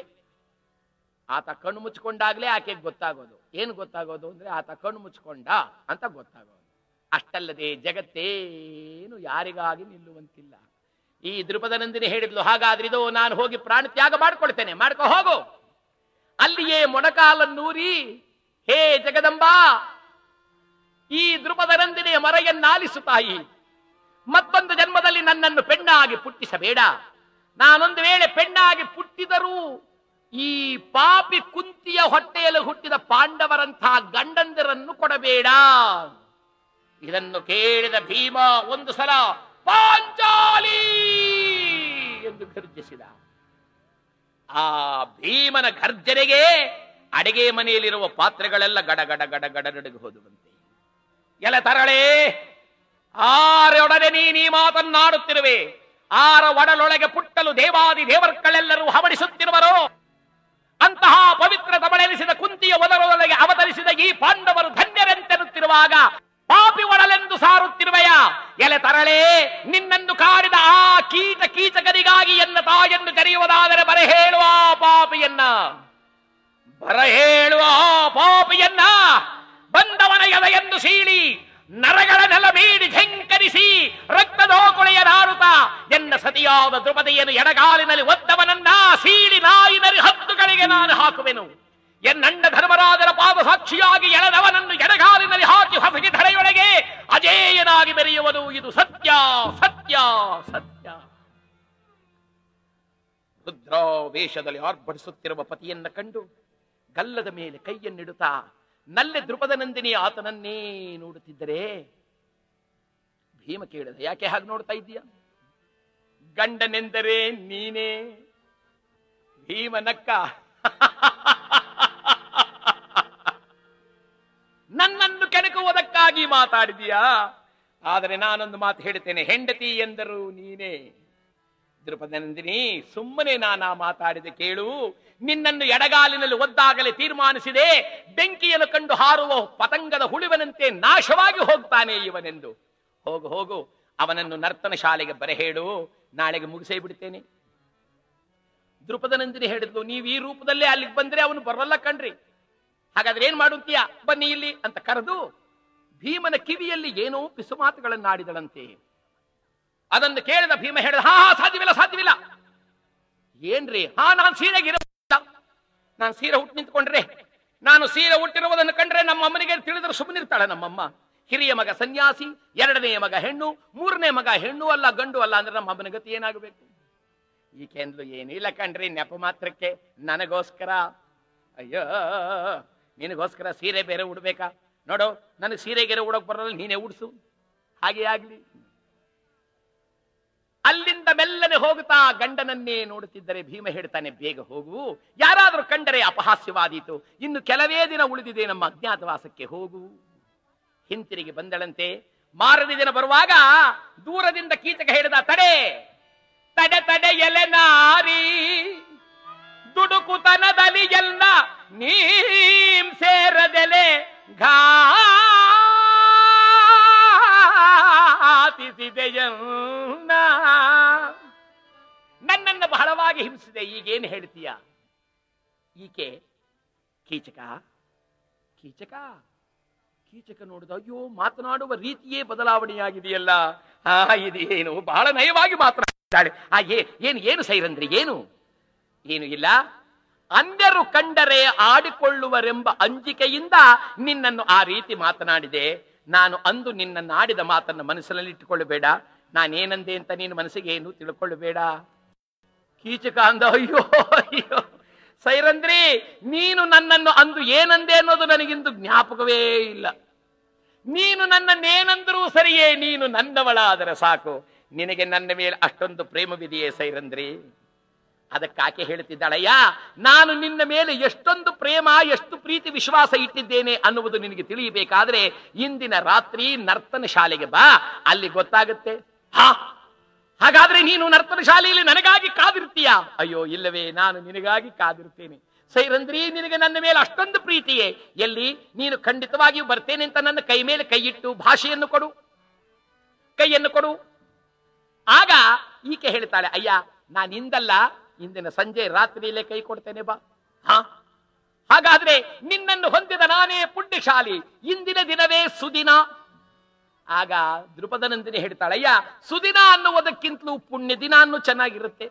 ಆತ ಕಣ್ಣು ಮುಚ್ಕೊಂಡಾಗ್ಲೇ ಆಕೆಗೆ ಗೊತ್ತಾಗೋದು ಏನು ಗೊತ್ತಾಗೋದು ಅಂದ್ರೆ ಆತ ಕಣ್ಣು ಮುಚ್ಕೊಂಡ ಅಂತ ಗೊತ್ತಾಗೋದು ಅಷ್ಟಲ್ಲದೆ ಜಗತ್ತೇನು ಯಾರಿಗಾಗಿ ನಿಲ್ಲುವಂತಿಲ್ಲ ಈ ದೃಪದನಂದಿನಿ ಹೇಳಿದ್ಲು ಹಾಗಾದ್ರೆ ಇದು ನಾನು ಹೋಗಿ ಪ್ರಾಣ ತ್ಯಾಗ ಮಾಡ್ಕೊಳ್ತೇನೆ ಮಾಡ್ಕೊ ಹೋಗು ಅಲ್ಲಿಯೇ ಮೊಣಕಾಲನ್ನೂರಿ ಹೇ ಜಗದಂಬಾ ಈ ದೃಪದನಂದಿನಿಯ ಮರೆಯನ್ನಾಲಿಸು ತಾಯಿ ಮತ್ತೊಂದು ಜನ್ಮದಲ್ಲಿ ನನ್ನನ್ನು ಪೆಣ್ಣಾಗಿ ಪುಟ್ಟಿಸಬೇಡ ನಾನೊಂದು ವೇಳೆ ಪೆಣ್ಣಾಗಿ ಪುಟ್ಟಿದರೂ ಈ ಪಾಪಿ ಕುಂತಿಯ ಹೊಟ್ಟೆಯಲ್ಲಿ ಹುಟ್ಟಿದ ಪಾಂಡವರಂತಹ ಗಂಡಂದಿರನ್ನು ಕೊಡಬೇಡ ಇದನ್ನು ಕೇಳಿದ ಭೀಮ ಒಂದು ಸಲ ಪಾಂಚಾಲಿ ಎಂದು ಗರ್ಜಿಸಿದ ಆ ಭೀಮನ ಗರ್ಜನೆಗೆ ಅಡಿಗೆ ಮನೆಯಲ್ಲಿರುವ ಪಾತ್ರೆಗಳೆಲ್ಲ ಗಡ ಗಡ ಗಡ ಗಡ ನಡುಗಿ ಹೋದುವಂತೆ ಎಲೆ ತರಳೆ ಆರೊಡನೆ ನೀ ಮಾತನ್ನಾಡುತ್ತಿರುವೆ ಆರ ಒಡಲೊಳಗೆ ಪುಟ್ಟಲು ದೇವಾದಿ ದೇವರ್ಗಳೆಲ್ಲರೂ ಹವಣಿಸುತ್ತಿರುವರು ಅಂತಹ ಪವಿತ್ರ ತಮಳೆನಿಸಿದ ಕುಂತಿಯ ಒದರೊಳಗೆ ಅವತರಿಸಿದ ಈ ಪಾಂಡವರು ಧನ್ಯರೆಂತೆನ್ನುತ್ತಿರುವಾಗ ಪಾಪಿ ಒಡಲೆಂದು ಸಾರುತ್ತಿರುವೆಯ ಎಲೆ ತರಳೆ ನಿನ್ನನ್ನು ಕಾಡಿದ ಆ ಕೀಟ ಕೀಚಕರಿಗಾಗಿ ಎನ್ನ ತಾಯನ್ನು ಕರೆಯುವುದಾದರೆ ಬರ ಹೇಳುವ ಆ ಪಾಪಿಯನ್ನ ಬರ ಹೇಳುವ ಆ ಪಾಪಿಯನ್ನ ಬಂದವನ ಎದೆಯನ್ನು ಸೀಳಿ ನರಗಳನ್ನೆಲ್ಲ ಬೀಡಿ ಝಂಕರಿಸಿ ರಕ್ತದೋಕುಳೆಯ ನಾರುತ ಎನ್ನ ಸತಿಯಾದ ದ್ರುಪದಿಯನ್ನು ಎಡಗಾಲಿನಲ್ಲಿ ಒದ್ದವನನ್ನ ಸೀಳಿ ನಾಯಿನರಿ ಹತ್ತುಗಳಿಗೆ ನಾನು ಹಾಕುವೆನು ಎನ್ನಣ್ಣ ಧರ್ಮರಾಜರ ಪಾದ ಸಾಕ್ಷಿಯಾಗಿ ಎಳೆದವನನ್ನು ಎಡಗಾಲಿನಲ್ಲಿ ಹಾಕಿ ಹೊಸಗಿ ಧರೆಯೊಳಗೆ ಅಜೇಯನಾಗಿ ಮೆರೆಯುವುದು ಇದು ಸತ್ಯ ಸತ್ಯ ಸತ್ಯ ರುದ್ರಾವೇಶದಲ್ಲಿ ಆರ್ಭಟಿಸುತ್ತಿರುವ ಪತಿಯನ್ನ ಕಂಡು ಗಲ್ಲದ ಮೇಲೆ ಕೈಯನ್ನಿಡುತ್ತಾ ನಲ್ಲೆ ದೃಪದ ನಂದಿನಿ ಆತನನ್ನೇ ನೋಡುತ್ತಿದ್ದರೆ ಭೀಮ ಕೇಳಿದ ಯಾಕೆ ಹಾಗೆ ನೋಡ್ತಾ ಇದ್ದೀಯ ಗಂಡನೆಂದರೆ ನೀನೇ ಭೀಮ ನಕ್ಕ ನನ್ನನ್ನು ಕೆಣಕುವುದಕ್ಕಾಗಿ ಮಾತಾಡಿದೀಯಾ ಆದರೆ ನಾನೊಂದು ಮಾತು ಹೇಳ್ತೇನೆ ಹೆಂಡತಿ ಎಂದರು ನೀನೇ ದೃಪದನಂದಿನಿ ಸುಮ್ಮನೆ ನಾನಾ ಮಾತಾಡಿದೆ ಕೇಳು ನಿನ್ನನ್ನು ಎಡಗಾಲಿನಲ್ಲಿ ಒದ್ದಾಗಲೇ ತೀರ್ಮಾನಿಸಿದೆ ಬೆಂಕಿಯನ್ನು ಕಂಡು ಹಾರುವ ಪತಂಗದ ಹುಳುವನಂತೆ ನಾಶವಾಗಿ ಹೋಗ್ತಾನೆ ಇವನೆಂದು ಹೋಗು ಹೋಗು ಅವನನ್ನು ನರ್ತನ ಶಾಲೆಗೆ ಬರಹೇಳು ನಾಳೆಗೆ ಮುಗಿಸೇ ಬಿಡ್ತೇನೆ ದೃಪದನಂದಿನಿ ಹೇಳಿದ್ಲು ನೀವು ಈ ರೂಪದಲ್ಲೇ ಅಲ್ಲಿಗೆ ಬಂದ್ರೆ ಅವನು ಬರಲ್ಲ ಕಣ್ರಿ ಹಾಗಾದ್ರೆ ಏನ್ ಮಾಡುತ್ತೀಯ ಬನ್ನಿ ಇಲ್ಲಿ ಅಂತ ಕರೆದು ಭೀಮನ ಕಿವಿಯಲ್ಲಿ ಏನೋ ಪಿಸುಮಾತುಗಳನ್ನಾಡಿದಳಂತೆ ಅದನ್ನು ಕೇಳಿದ ಭೀಮ ಹೇಳಿದ ಹಾ ಹಾ ಸಾಧ್ಯವಿಲ್ಲ ಸಾಧ್ಯವಿಲ್ಲ ಏನ್ರಿ ಹಾ ನಾನು ಸೀರೆಗೆ ಇರಲ್ಲ ನಾನು ಸೀರೆ ಹುಟ್ಟು ನಿಂತ್ಕೊಂಡ್ರೆ ನಾನು ಸೀರೆ ಹುಟ್ಟಿರುವುದನ್ನು ಕಂಡ್ರೆ ನಮ್ಮ ಅಮ್ಮನಿಗೆ ತಿಳಿದ್ರೆ ಸುಮ್ಮನಿರ್ತಾಳೆ ನಮ್ಮಮ್ಮ ಹಿರಿಯ ಮಗ ಸನ್ಯಾಸಿ ಎರಡನೆಯ ಮಗ ಹೆಣ್ಣು ಮೂರನೇ ಮಗ ಹೆಣ್ಣು ಅಲ್ಲ ಗಂಡು ಅಲ್ಲ ಅಂದ್ರೆ ನಮ್ಮ ಅಮ್ಮನ ಗತಿ ಏನಾಗಬೇಕು ಈಕೆಂದ್ಲು ಏನಿಲ್ಲ ಕಣ್ರಿ ನೆಪ ಮಾತ್ರಕ್ಕೆ ನನಗೋಸ್ಕರ ಅಯ್ಯೋ ನಿನಗೋಸ್ಕರ ಸೀರೆ ಬೇರೆ ಉಡ್ಬೇಕಾ ನೋಡು ನನಗೆ ಸೀರೆ ಗೆರೆ ಉಡೋಕ್ ಬರಲ್ಲ ನೀನೇ ಉಡ್ಸು ಹಾಗೆ ಆಗ್ಲಿ ಅಲ್ಲಿಂದ ಮೆಲ್ಲನೆ ಹೋಗುತ್ತಾ ಗಂಡನನ್ನೇ ನೋಡುತ್ತಿದ್ದರೆ ಭೀಮ ಹೇಳ್ತಾನೆ ಬೇಗ ಹೋಗು ಯಾರಾದರೂ ಕಂಡರೆ ಅಪಹಾಸ್ಯವಾದೀತು ಇನ್ನು ಕೆಲವೇ ದಿನ ಉಳಿದಿದೆ ನಮ್ಮ ಅಜ್ಞಾತವಾಸಕ್ಕೆ ಹೋಗು ಹಿಂತಿರುಗಿ ಬಂದಳಂತೆ ಮಾರನೇ ದಿನ ಬರುವಾಗ ದೂರದಿಂದ ಕೀಚಕ ಹೇಳಿದ ತಡೆ ತಡೆ ತಡೆ ಎಲೆ ನಾರಿ ದುಡುಕುತನದಲ್ಲಿ ಎಲ್ಲ ನೀಂ ಸೇರದೆಲೆ ಘಾತಿಸಿದೆಯನ್ನ ನನ್ನನ್ನು ಬಹಳವಾಗಿ ಹಿಂಸಿದೆ ಈಗೇನು ಹೇಳ್ತೀಯ ಈಕೆ ಕೀಚಕ ಕೀಚಕ ಕೀಚಕ ನೋಡಿದ ಅಯ್ಯೋ ಮಾತನಾಡುವ ರೀತಿಯೇ ಬದಲಾವಣೆಯಾಗಿದೆಯಲ್ಲ ಆ ಇದು ಏನು ಬಹಳ ನಯವಾಗಿ ಮಾತನಾಡಿದ್ದಾಳೆ ಆ ಏ ಏನು ಏನು ಸೈರಂದ್ರಿ ಏನು ಏನು ಇಲ್ಲ ಅನ್ಯರು ಕಂಡರೆ ಆಡಿಕೊಳ್ಳುವರೆಂಬ ಅಂಜಿಕೆಯಿಂದ ನಿನ್ನನ್ನು ಆ ರೀತಿ ಮಾತನಾಡಿದೆ ನಾನು ಅಂದು ನಿನ್ನನ್ನು ಆಡಿದ ಮಾತನ್ನು ಮನಸ್ಸಿನಲ್ಲಿ ಇಟ್ಟುಕೊಳ್ಳಬೇಡ ನಾನೇನಂದೆ ಅಂತ ನೀನು ಮನಸ್ಸಿಗೆ ಏನು ತಿಳ್ಕೊಳ್ಳಬೇಡ ಕೀಚಕ ಅಂದ ಅಯ್ಯೋ ಅಯ್ಯೋ ಸೈರಂದ್ರಿ ನೀನು ನನ್ನನ್ನು ಅಂದು ಏನಂದೆ ಅನ್ನೋದು ನನಗಿಂದು ಜ್ಞಾಪಕವೇ ಇಲ್ಲ ನೀನು ನನ್ನನ್ನೇನಂದರೂ ಸರಿಯೇ ನೀನು ನನ್ನವಳಾದರೆ ಸಾಕು ನಿನಗೆ ನನ್ನ ಮೇಲೆ ಅಷ್ಟೊಂದು ಪ್ರೇಮವಿದೆಯೇ ಸೈರಂದ್ರಿ ಅದಕ್ಕಾಕೆ ಹೇಳ್ತಿದ್ದಾಳಯ್ಯ ನಾನು ನಿನ್ನ ಮೇಲೆ ಎಷ್ಟೊಂದು ಪ್ರೇಮ ಎಷ್ಟು ಪ್ರೀತಿ ವಿಶ್ವಾಸ ಇಟ್ಟಿದ್ದೇನೆ ಅನ್ನುವುದು ನಿನಗೆ ತಿಳಿಯಬೇಕಾದ್ರೆ ಇಂದಿನ ರಾತ್ರಿ ನರ್ತನ ಶಾಲೆಗೆ ಬಾ ಅಲ್ಲಿ ಗೊತ್ತಾಗುತ್ತೆ ಹಾ ಹಾಗಾದ್ರೆ ನೀನು ನರ್ತನ ಶಾಲೆಯಲ್ಲಿ ನನಗಾಗಿ ಕಾದಿರ್ತೀಯ ಅಯ್ಯೋ ಇಲ್ಲವೇ ನಾನು ನಿನಗಾಗಿ ಕಾದಿರ್ತೇನೆ ಸೈರಂದ್ರಿ ನಿನಗೆ ನನ್ನ ಮೇಲೆ ಅಷ್ಟೊಂದು ಪ್ರೀತಿಯೇ ಎಲ್ಲಿ ನೀನು ಖಂಡಿತವಾಗಿಯೂ ಬರ್ತೇನೆ ಅಂತ ನನ್ನ ಕೈ ಮೇಲೆ ಕೈ ಇಟ್ಟು ಭಾಷೆಯನ್ನು ಕೊಡು ಕೈಯನ್ನು ಕೊಡು ಆಗ ಈಕೆ ಹೇಳ್ತಾಳೆ ಅಯ್ಯ ನಾನಿಂದಲ್ಲ ಇಂದಿನ ಸಂಜೆ ರಾತ್ರಿಯಲ್ಲೇ ಕೈ ಕೊಡ್ತೇನೆ ಬಾ ಹಾ ಹಾಗಾದ್ರೆ ನಿನ್ನನ್ನು ಹೊಂದಿದ ನಾನೇ ಪುಣ್ಯಶಾಲಿ ಇಂದಿನ ದಿನವೇ ಸುದಿನ ಆಗ ದೃಪದನಂದಿನಿ ಹೇಳ್ತಾಳೆ ಅಯ್ಯ ಸುದಿನ ಅನ್ನುವುದಕ್ಕಿಂತಲೂ ಪುಣ್ಯ ದಿನ ಅನ್ನೂ ಚೆನ್ನಾಗಿರುತ್ತೆ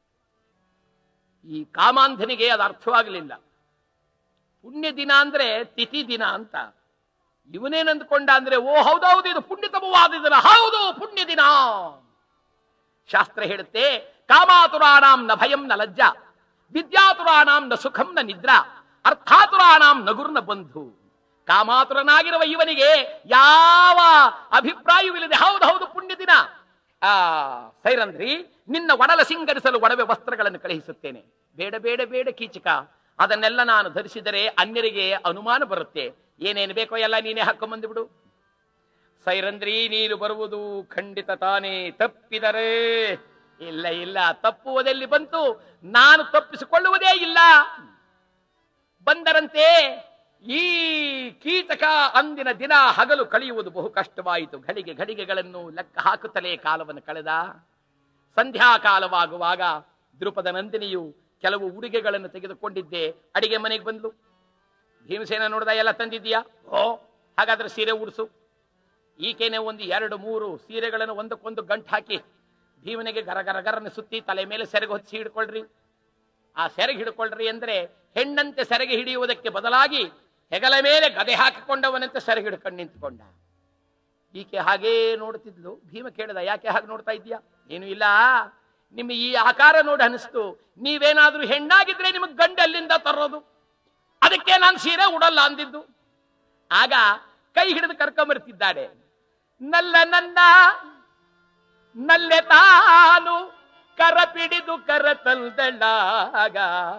ಈ ಕಾಮಾಂಧನಿಗೆ ಅದು ಅರ್ಥವಾಗಲಿಲ್ಲ ಪುಣ್ಯ ದಿನ ಅಂದ್ರೆ ತಿಥಿ ದಿನ ಅಂತ ಇವನೇನಂದ್ಕೊಂಡ ಅಂದ್ರೆ ಓ ಹೌದೌದು ಇದು ಪುಣ್ಯತಮವಾದ ದಿನ ಹೌದು ಪುಣ್ಯ ದಿನ ಶಾಸ್ತ್ರ ಹೇಳುತ್ತೆ ಕಾಮಾತುರಾಣಾಂ ನ ಭಯಂ ನ ಲಜ್ಜ ವಿದ್ಯಾತುರಾಣಾಂ ನ ಸುಖಂ ನ ನಿದ್ರಾ ಅರ್ಥಾತುರಾಣಾಂ ನಗುರ್ನ ಬಂಧು ಕಾಮಾತುರನಾಗಿರುವ ಇವನಿಗೆ ಯಾವ ಅಭಿಪ್ರಾಯವಿಲ್ಲದೆ ಹೌದು ಹೌದು ಪುಣ್ಯ ದಿನ ಆ ಸೈರಂದ್ರಿ ನಿನ್ನ ಒಡಲ ಸಿಂಗರಿಸಲು ಒಡವೆ ವಸ್ತ್ರಗಳನ್ನು ಕಳುಹಿಸುತ್ತೇನೆ ಬೇಡ ಬೇಡ ಬೇಡ ಕೀಚಕ ಅದನ್ನೆಲ್ಲ ನಾನು ಧರಿಸಿದರೆ ಅನ್ಯರಿಗೆ ಅನುಮಾನ ಬರುತ್ತೆ ಏನೇನು ಬೇಕೋ ಎಲ್ಲ ನೀನೇ ಹಾಕೊಂಡ್ ಬಿಡು ಸೈರಂದ್ರಿ ನೀನು ಬರುವುದು ಖಂಡಿತ ತಾನೇ ತಪ್ಪಿದರೆ ಇಲ್ಲ ಇಲ್ಲ ತಪ್ಪುವುದೆಲ್ಲಿ ಬಂತು ನಾನು ತಪ್ಪಿಸಿಕೊಳ್ಳುವುದೇ ಇಲ್ಲ ಬಂದರಂತೆ ಈ ಕೀಟಕ ಅಂದಿನ ದಿನ ಹಗಲು ಕಳೆಯುವುದು ಬಹು ಕಷ್ಟವಾಯಿತು ಘಳಿಗೆ ಘಳಿಗೆಗಳನ್ನು ಲೆಕ್ಕ ಹಾಕುತ್ತಲೇ ಕಾಲವನ್ನು ಕಳೆದ ಸಂಧ್ಯಾಕಾಲವಾಗುವಾಗ ದೃಪದ ನಂದಿನಿಯು ಕೆಲವು ಉಡುಗೆಗಳನ್ನು ತೆಗೆದುಕೊಂಡಿದ್ದೆ ಅಡಿಗೆ ಮನೆಗೆ ಬಂದ್ಲು ಭೀಮಸೇನ ನೋಡ್ದ ಎಲ್ಲ ತಂದಿದ್ದೀಯಾ ಓ ಹಾಗಾದ್ರೆ ಸೀರೆ ಉಡಿಸು ಈಕೆನೆ ಒಂದು ಎರಡು ಮೂರು ಸೀರೆಗಳನ್ನು ಒಂದಕ್ಕೊಂದು ಗಂಟು ಹಾಕಿ ಭೀಮನಿಗೆ ಗರ ಗರ ಗರನ ಸುತ್ತಿ ತಲೆ ಮೇಲೆ ಸೆರಗು ಹೊಚ್ಚಿ ಹಿಡ್ಕೊಳ್ರಿ ಆ ಸೆರಗಿ ಹಿಡ್ಕೊಳ್ರಿ ಅಂದ್ರೆ ಹೆಣ್ಣಂತೆ ಸೆರಗಿ ಹಿಡಿಯುವುದಕ್ಕೆ ಬದಲಾಗಿ ಹೆಗಲ ಮೇಲೆ ಗದೆ ಹಾಕಿಕೊಂಡವನಂತೆ ಸೆರಗಿ ಹಿಡ್ಕೊಂಡು ನಿಂತ್ಕೊಂಡ ಈಕೆ ಹಾಗೇ ನೋಡ್ತಿದ್ಲು ಭೀಮ ಕೇಳಿದ ಯಾಕೆ ಹಾಗೆ ನೋಡ್ತಾ ಇದ್ಯಾ ಏನು ಇಲ್ಲ ನಿಮ್ಮ ಈ ಆಕಾರ ನೋಡಿ ಅನಿಸ್ತು ನೀವೇನಾದ್ರೂ ಹೆಣ್ಣಾಗಿದ್ರೆ ನಿಮಗೆ ಗಂಡ ಅಲ್ಲಿಂದ ತರೋದು ಅದಕ್ಕೆ ನಾನು ಸೀರೆ ಉಡಲ್ಲ ಅಂದಿದ್ದು ಆಗ ಕೈ ಹಿಡಿದು ಕರ್ಕೊಂಬರ್ತಿದ್ದಾಳೆ ನಲ್ಲ ನನ್ನ ನಲ್ಲೆ ತಾನು ಕರ ಪಿಡಿದು ಕರ ತಂದಳಾಗ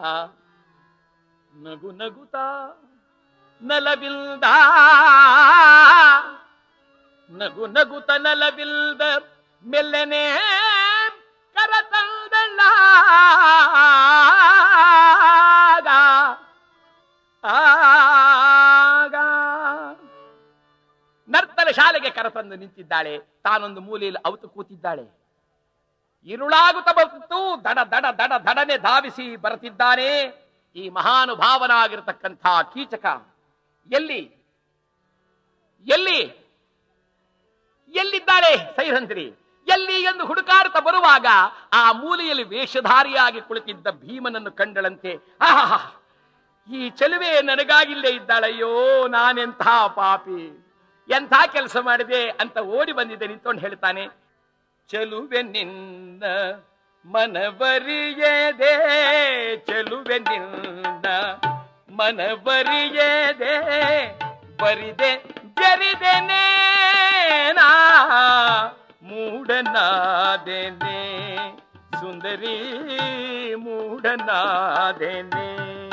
ನಗು ನಗುತ್ತಾ ನಲಬಿಲ್ದ ನಗು ನಗುತ ನಲಬಿಲ್ದ ಮೆಲ್ಲನೆ ಕರ ತಂದಳಾಗ ಆಗ ನರ್ತನ ಶಾಲೆಗೆ ಕರೆತಂದು ನಿಂತಿದ್ದಾಳೆ ತಾನೊಂದು ಮೂಲೆಯಲ್ಲಿ ಅವತು ಕೂತಿದ್ದಾಳೆ ಇರುಳಾಗುತ್ತ ಬಂತು ದಡ ದಡ ದಡ ದಡನೆ ಧಾವಿಸಿ ಬರುತ್ತಿದ್ದಾನೆ ಈ ಮಹಾನುಭಾವನಾಗಿರತಕ್ಕಂಥ ಕೀಚಕ ಎಲ್ಲಿ ಎಲ್ಲಿ ಎಲ್ಲಿದ್ದಾಳೆ ಸೈರಂತ್ರಿ ಎಲ್ಲಿ ಎಂದು ಹುಡುಕಾಡುತ್ತಾ ಬರುವಾಗ ಆ ಮೂಲೆಯಲ್ಲಿ ವೇಷಧಾರಿಯಾಗಿ ಕುಳಿತಿದ್ದ ಭೀಮನನ್ನು ಕಂಡಳಂತೆ ಆಹಾ ಈ ಚೆಲುವೆ ನನಗಾಗಿಲ್ಲೇ ಇದ್ದಾಳಯ್ಯೋ ನಾನೆಂಥ ಪಾಪಿ ಎಂಥ ಕೆಲಸ ಮಾಡಿದೆ ಅಂತ ಓಡಿ ಬಂದಿದ್ದೆ ನಿಂತ್ಕೊಂಡು ಹೇಳ್ತಾನೆ ಚೆಲುವೆ ನಿನ್ನ ಮನವರಿಯದೆ ಚೆಲುವೆ ನಿನ್ನ ಮನವರಿಯದೆ ಬರಿದೆ ಜರಿದೆನೆ ನಾ ಮೂಡನಾದೆನೆ ಸುಂದರಿ ಮೂಡನಾದೆನೆ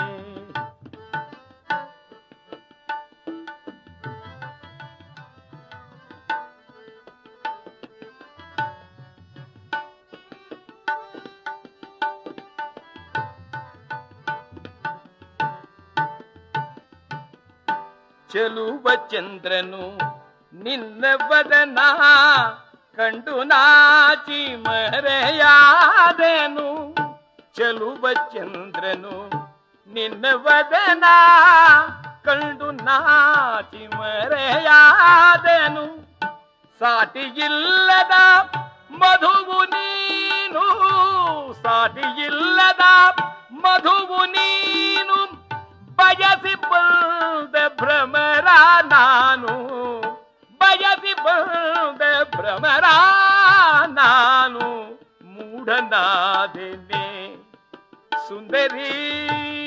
ಚೆಲುವ ಚಂದ್ರನು ನಿನ್ನ ವದನ ಕಂಡು ನಾಚಿ ಮರೆಯಾದೆನು ಚೆಲುವ ಚಂದ್ರನು ನಿನ್ನ ವದನ ಕಂಡು ನಾಚಿ ಮರೆಯಾದೆನು ಸಾಟಿಯಿಲ್ಲದ ಮಧುವು ನೀನು ಸಾಟಿಯಿಲ್ಲದ ಮಧುವು ನೀನು ಬಯಸಿ ಬಂದ ಭ್ರಮರ ನಾನು ಬಯಸಿ ಬಂದ ಭ್ರಮರ ನಾನು ಮೂಢನಾದೆನೆ ಸುಂದರಿ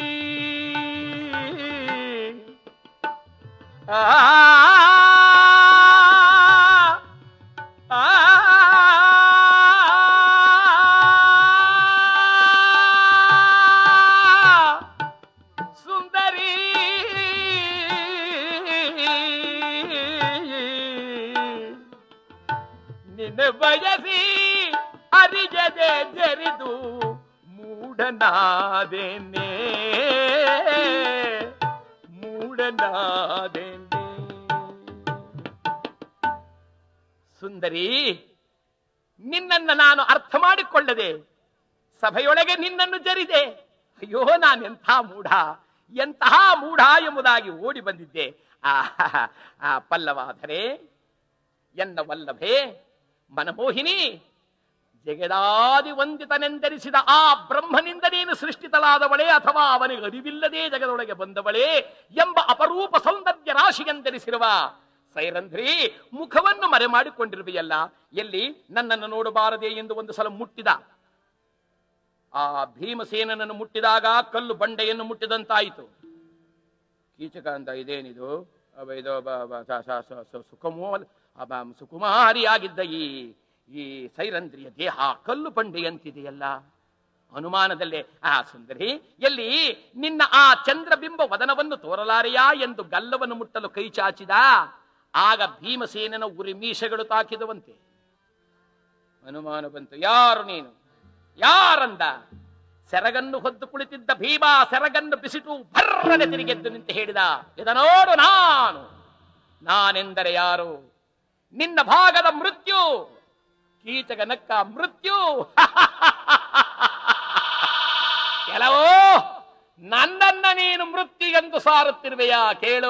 ಆ ನಿನ್ನ ಬಯಸಿ ಅರಿಜದೆ ಜರಿದು ಮೂಢನಾದೇನೆ ಮೂಢನಾದೇನೆ ಸುಂದರಿ ನಿನ್ನನ್ನು ನಾನು ಅರ್ಥ ಮಾಡಿಕೊಳ್ಳದೆ ಸಭೆಯೊಳಗೆ ನಿನ್ನನ್ನು ಜರಿದೆ ಅಯ್ಯೋ ನಾನೆಂಥ ಮೂಢ ಎಂತಹ ಮೂಢ ಎಂಬುದಾಗಿ ಓಡಿ ಬಂದಿದ್ದೆ ಆ ಆ ಪಲ್ಲವಾದರೆ ಎನ್ನ ವಲ್ಲಭೆ ಮನಮೋಹಿನಿ ಜಗದಾದಿ ವಂದಿತನೆಂದರಿಸಿದ ಆ ಬ್ರಹ್ಮನಿಂದ ನೀನು ಸೃಷ್ಟಿತಳಾದವಳೇ ಅಥವಾ ಅವನಿಗೆ ಅರಿವಿಲ್ಲದೆ ಜಗದೊಳಗೆ ಬಂದವಳೇ ಎಂಬ ಅಪರೂಪ ಸೌಂದರ್ಯ ರಾಶಿಯೆಂದರಿಸಿರುವ ಸೈರಂಧ್ರಿ ಮುಖವನ್ನು ಮರೆ ಮಾಡಿಕೊಂಡಿರುವೆಯಲ್ಲ ಎಲ್ಲಿ ನನ್ನನ್ನು ನೋಡಬಾರದೆ ಎಂದು ಒಂದು ಸಲ ಮುಟ್ಟಿದ ಆ ಭೀಮಸೇನನನ್ನು ಮುಟ್ಟಿದಾಗ ಕಲ್ಲು ಬಂಡೆಯನ್ನು ಮುಟ್ಟಿದಂತಾಯಿತು ಕೀಚಕ ಅಂತ ಇದೇನಿದು ಅವ ಇದು ಬ- ಬ- ಸ- ಸ- ಸ- ಸ- ಸುಖಮೋ ಅಬ ಸುಕುಮಾರಿಯಾಗಿದ್ದ ಈ ಈ ಸೈರಂಧ್ರಿಯ ದೇಹ ಕಲ್ಲು ಬಂಡೆಯಂತಿದೆಯಲ್ಲ ಅನುಮಾನದಲ್ಲೇ ಆ ಸುಂದರಿ ಎಲ್ಲಿ ನಿನ್ನ ಆ ಚಂದ್ರಬಿಂಬ ವದನವನ್ನು ತೋರಲಾರೆಯಾ ಎಂದು ಗಲ್ಲವನ್ನು ಮುಟ್ಟಲು ಕೈ ಚಾಚಿದ ಆಗ ಭೀಮಸೇನನ ಉರಿ ಮೀಸೆಗಳು ತಾಕಿದವಂತೆ ಅನುಮಾನ ಬಂತು ಯಾರು ನೀನು ಯಾರಂದ ಸೆರಗನ್ನು ಹೊದ್ದು ಕುಳಿತಿದ್ದ ಭೀಮ ಸೆರಗನ್ನು ಬಿಸಿಟು ಭರ್ರನೆ ತಿರುಗೆದ್ದು ನಿಂತು ಹೇಳಿದ ಇದ ನೋಡು ನಾನು ನಾನೆಂದರೆ ಯಾರು ನಿನ್ನ ಭಾಗದ ಮೃತ್ಯು ಕೀಚಕ ನಕ್ಕ ಮೃತ್ಯು ಕೆಲವೋ ನನ್ನನ್ನ ನೀನು ಮೃತ್ಯು ಎಂದು ಸಾರುತ್ತಿರುವೆಯಾ ಕೇಳು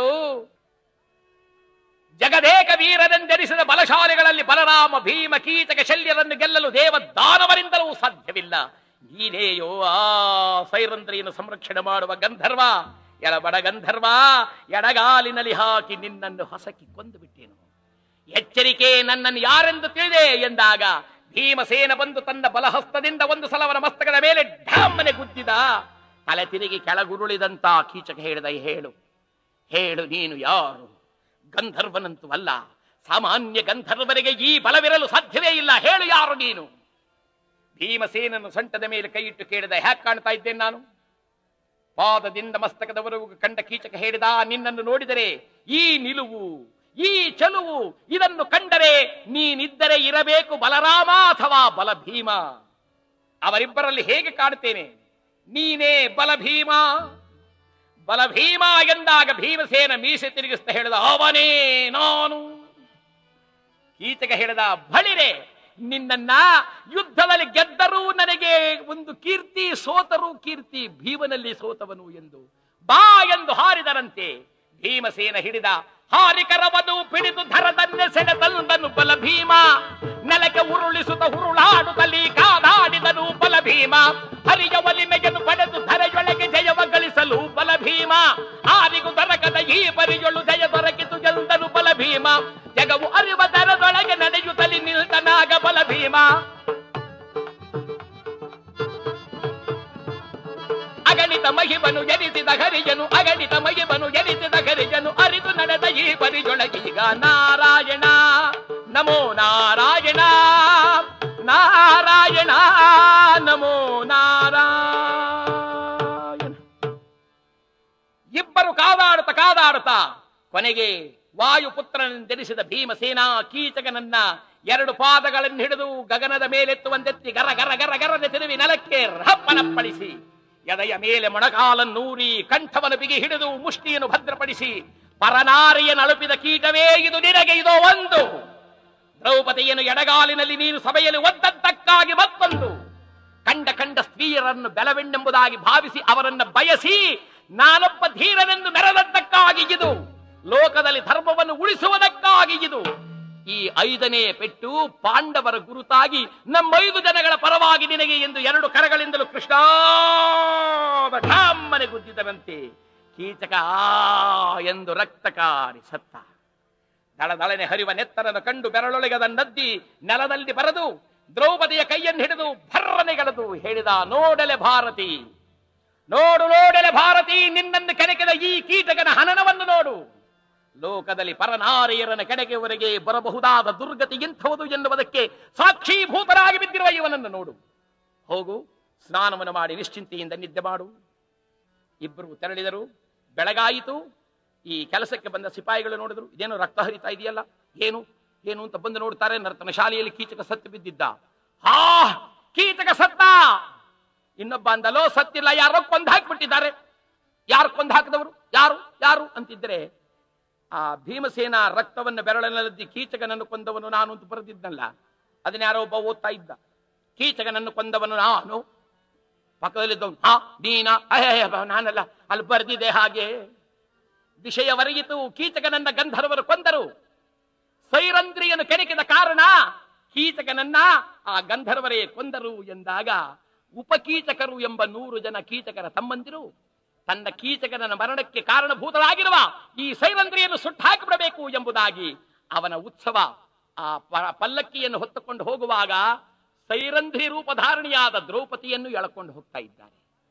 ಜಗದೇಕ ವೀರನೆಂದೆನಿಸಿದ ಬಲಶಾಲಿಗಳಲ್ಲಿ ಬಲರಾಮ ಭೀಮ ಕೀಚಕ ಶಲ್ಯರನ್ನು ಗೆಲ್ಲಲು ದೇವ ದಾನವರಿಂದಲೂ ಸಾಧ್ಯವಿಲ್ಲ ನೀನೇಯೋ ಆ ಸೈರಂಧ್ರಿಯನ್ನು ಸಂರಕ್ಷಣೆ ಮಾಡುವ ಗಂಧರ್ವ ಎಳಬಡ ಗಂಧರ್ವ ಎಡಗಾಲಿನಲ್ಲಿ ಹಾಕಿ ನಿನ್ನನ್ನು ಹಸಕಿ ಕೊಂದು ಬಿಟ್ಟೇನು ಎಚ್ಚರಿಕೆ ನನ್ನನ್ನು ಯಾರೆಂದು ತಿಳಿದೆ ಎಂದಾಗ ಭೀಮಸೇನ ಬಂದು ತನ್ನ ಬಲಹಸ್ತದಿಂದ ಒಂದು ಸಲ ಅವನ ಮಸ್ತಕದ ಮೇಲೆ ಢಾಮನೆ ಗುದ್ದಿದ ತಲೆ ತಿರುಗಿ ಕೆಳಗುರುಳಿದಂತ ಕೀಚಕ ಹೇಳಿದ ಹೇಳು ಹೇಳು ನೀನು ಯಾರು ಗಂಧರ್ವನಂತೂ ಅಲ್ಲ ಸಾಮಾನ್ಯ ಗಂಧರ್ವರಿಗೆ ಈ ಬಲವಿರಲು ಸಾಧ್ಯವೇ ಇಲ್ಲ ಹೇಳು ಯಾರು ನೀನು ಭೀಮಸೇನನ್ನು ಸೊಂಟದ ಮೇಲೆ ಕೈಯಿಟ್ಟು ಕೇಳಿದ ಹ್ಯಾಕ್ ಕಾಣ್ತಾ ಇದ್ದೇನೆ ನಾನು ಪಾದದಿಂದ ಮಸ್ತಕದವರೆಗೂ ಕಂಡ ಕೀಚಕ ಹೇಳಿದ ನಿನ್ನನ್ನು ನೋಡಿದರೆ ಈ ನಿಲುವು ಈ ಚಲುವು ಇದನ್ನು ಕಂಡರೆ ನೀನಿದ್ದರೆ ಇರಬೇಕು ಬಲರಾಮ ಅಥವಾ ಬಲಭೀಮ ಅವರಿಬ್ಬರಲ್ಲಿ ಹೇಗೆ ಕಾಡುತ್ತೇನೆ ನೀನೇ ಬಲಭೀಮ ಬಲಭೀಮ ಎಂದಾಗ ಭೀಮಸೇನ ಮೀಸೆ ತಿರುಗಿಸ್ತಾ ಹೇಳಿದ ಅವನೇ ನಾನು ಕೀಚಕ ಹೇಳಿದ ಬಳಿರೆ ನಿನ್ನನ್ನ ಯುದ್ಧದಲ್ಲಿ ಗೆದ್ದರೂ ನನಗೆ ಒಂದು ಕೀರ್ತಿ ಸೋತರೂ ಕೀರ್ತಿ ಭೀಮನಲ್ಲಿ ಸೋತವನು ಎಂದು ಬಾ ಎಂದು ಹಾರಿದರಂತೆ ಭೀಮಸೇನ ಹಿಡಿದ ಹಾರಿಕರವನು ಪಿಡಿದು ಧರದನ್ನೆ ಸೆಳೆತಂದನು ಬಲ ಭೀಮ ನೆಲಕ್ಕೆ ಉರುಳಿಸುತ್ತ ಹುರುಳಾಡುತ್ತಲಿ ಕಾದಾಡಿದನು ಬಲ ಭೀಮ ಹರಿಯ ಒಲಿಮೆಯನ್ನು ಪಡೆದು ಧರೆಯೊಳಗೆ ಜಯವ ಗಳಿಸಲು ಬಲ ಭೀಮ ಆರಿಗೂ ದೊರಕದ ಈ ಪರಿಯೊಳು ಜಯ ದೊರಕಿತು ಗೆಲ್ದನು ಬಲ ಭೀಮ ಜಗವು ಅರಿವ ದರದೊಳಗೆ ನಡೆಯುತ್ತಲಿ ನಿಲ್ತನಾಗ ಬಲ ಭೀಮ ಅಗಣಿತ ಮಹಿಮನು ಎನಿಸಿದ ಹರಿಜನು ಅಗಣಿತ ಮಹಿಮನು ಎನಿಸಿದ ಹರಿಜನು ಅರಿದು ನಡೆದ ಈ ಪರಿಜೊಳಗೀಗ ನಾರಾಯಣ ನಮೋ ನಾರಾಯಣ ನಾರಾಯಣ ನಮೋ ನಾರಾಯಣ ಇಬ್ಬರು ಕಾದಾಡುತ್ತ ಕಾದಾಡುತ್ತ ಕೊನೆಗೆ ವಾಯುಪುತ್ರನೆಂದೆನಿಸಿದ ಭೀಮಸೇನ ಕೀಚಕನನ್ನ ಎರಡು ಪಾದಗಳನ್ನು ಹಿಡಿದು ಗಗನದ ಮೇಲೆತ್ತುವಂತೆತ್ತಿ ಗರ ಗರ ಗರ ಗರನೆ ತಿರುವಿ ನೆಲಕ್ಕೆ ರಪ್ಪನಪ್ಪಳಿಸಿ ಎದೆಯ ಮೇಲೆ ಮೊಣಕಾಲನ್ನೂರಿ ಕಂಠವನ್ನು ಬಿಗಿ ಹಿಡಿದು ಮುಷ್ಟಿಯನ್ನು ಭದ್ರಪಡಿಸಿ ಪರನಾರಿಯನ್ನು ಅಳುಪಿದ ಕೀಟವೇ ಇದು ನಿನಗೆ ಇದೋ ಒಂದು ದ್ರೌಪದಿಯನ್ನು ಎಡಗಾಲಿನಲ್ಲಿ ನೀನು ಸಭೆಯಲ್ಲಿ ಒದ್ದದ್ದಕ್ಕಾಗಿ ಮತ್ತೊಂದು ಕಂಡ ಕಂಡ ಸ್ತ್ರೀಯರನ್ನು ಬೆಲವೆಣ್ಣೆಂಬುದಾಗಿ ಭಾವಿಸಿ ಅವರನ್ನ ಬಯಸಿ ನಾನೊಬ್ಬ ಧೀರನೆಂದು ಮೆರೆದದ್ದಕ್ಕಾಗಿ ಇದು ಲೋಕದಲ್ಲಿ ಧರ್ಮವನ್ನು ಉಳಿಸುವುದಕ್ಕಾಗಿ ಇದು ಈ ಐದನೇ ಪೆಟ್ಟು ಪಾಂಡವರ ಗುರುತಾಗಿ ನಮ್ಮೈದು ಜನಗಳ ಪರವಾಗಿ ನಿನಗೆ ಎಂದು ಎರಡು ಕರಗಳಿಂದಲೂ ಕೃಷ್ಣ ಢಾಮ್ಮನೆ ಗುದ್ದಿದನಂತೆ ಕೀಚಕ ಆ ಎಂದು ರಕ್ತಕಾರಿ ಸತ್ತ ದಳದಳನೆ ಹರಿವ ನೆತ್ತರನ್ನು ಕಂಡು ಬೆರಳೊಳಗೆ ಅದನ್ನದ್ದಿ ನೆಲದಲ್ಲಿ ಬರೆದು ದ್ರೌಪದಿಯ ಕೈಯನ್ನು ಹಿಡಿದು ಭರ್ರನೆಗಳೆದು ಹೇಳಿದ ನೋಡಲೆ ಭಾರತಿ ನೋಡು ನೋಡಲೆ ಭಾರತಿ ನಿನ್ನನ್ನು ಕೆಣಕಿದ ಈ ಕೀಟಕನ ಹನನವನ್ನು ನೋಡು ಲೋಕದಲ್ಲಿ ಪರನಾರಿಯರನ ಕೆಣಕೆಯವರೆಗೆ ಬರಬಹುದಾದ ದುರ್ಗತಿ ಇಂಥವುದು ಎನ್ನುವುದಕ್ಕೆ ಸಾಕ್ಷೀಭೂತರಾಗಿ ಬಿದ್ದಿರುವ ಇವನನ್ನು ನೋಡು ಹೋಗು ಸ್ನಾನವನ್ನು ಮಾಡಿ ನಿಶ್ಚಿಂತೆಯಿಂದ ನಿದ್ದೆ ಮಾಡು ಇಬ್ಬರು ತೆರಳಿದರು ಬೆಳಗಾಯಿತು ಈ ಕೆಲಸಕ್ಕೆ ಬಂದ ಸಿಪಾಯಿಗಳು ನೋಡಿದ್ರು ಇದೇನು ರಕ್ತ ಹರಿತಾ ಇದೆಯಲ್ಲ ಏನು ಏನು ಅಂತ ಬಂದು ನೋಡ್ತಾರೆ ನರ್ತನ ಶಾಲೆಯಲ್ಲಿ ಕೀಚಕ ಸತ್ತು ಬಿದ್ದಿದ್ದ ಹಾ ಕೀಚಕ ಸತ್ತ ಇನ್ನೊಬ್ಬ ಅಂದಲೋ ಸತ್ತಿಲ್ಲ ಯಾರೋ ಕೊಂದು ಹಾಕಿಬಿಟ್ಟಿದ್ದಾರೆ ಯಾರು ಕೊಂದು ಹಾಕಿದವರು ಯಾರು ಯಾರು ಅಂತಿದ್ರೆ ಆ ಭೀಮಸೇನ ರಕ್ತವನ್ನು ಬೆರಳಿನಲ್ಲಿದ್ದಿ ಕೀಚಕನನ್ನು ಕೊಂದವನು ನಾನು ಅಂತ ಬರೆದಿದ್ನಲ್ಲ ಅದನ್ನ ಯಾರೋ ಒಬ್ಬ ಓದ್ತಾ ಇದ್ದ ಕೀಚಕನನ್ನು ಕೊಂದವನು ನಾನು ಪಕ್ಕದಲ್ಲಿದ್ದವನು ಹಾ ನೀನಾ ಅಯ್ಯ ನಾನಲ್ಲ ಅಲ್ಲಿ ಬರೆದಿದೆ ಹಾಗೆ ವಿಷಯವರಿಗಿತು ಕೀಚಕನನ್ನ ಗಂಧರ್ವರು ಕೊಂದರು ಸೈರಂದ್ರಿಯನ್ನು ಕೆಣಕಿದ ಕಾರಣ ಕೀಚಕನನ್ನ ಆ ಗಂಧರ್ವರೇ ಕೊಂದರು ಎಂದಾಗ ಉಪಕೀಚಕರು ಎಂಬ ನೂರು ಜನ ಕೀಚಕರ ತಮ್ಮಂದಿರು ತನ್ನ ಕೀಚಕನ ಮರಣಕ್ಕೆ ಕಾರಣಭೂತರಾಗಿರುವ ಈ ಸೈರಂದ್ರಿಯನ್ನು ಸುಟ್ಟಾಕಿಬಿಡಬೇಕು ಎಂಬುದಾಗಿ ಅವನ ಉತ್ಸವ ಆ ಪ- ಪಲ್ಲಕ್ಕಿಯನ್ನು ಹೊತ್ತುಕೊಂಡು ಹೋಗುವಾಗ ಸೈರಂಧ್ರಿ ರೂಪಧಾರಣಿಯಾದ ದ್ರೌಪದಿಯನ್ನು ಎಳಕೊಂಡು ಹೋಗ್ತಾ ಇದ್ದಾರೆ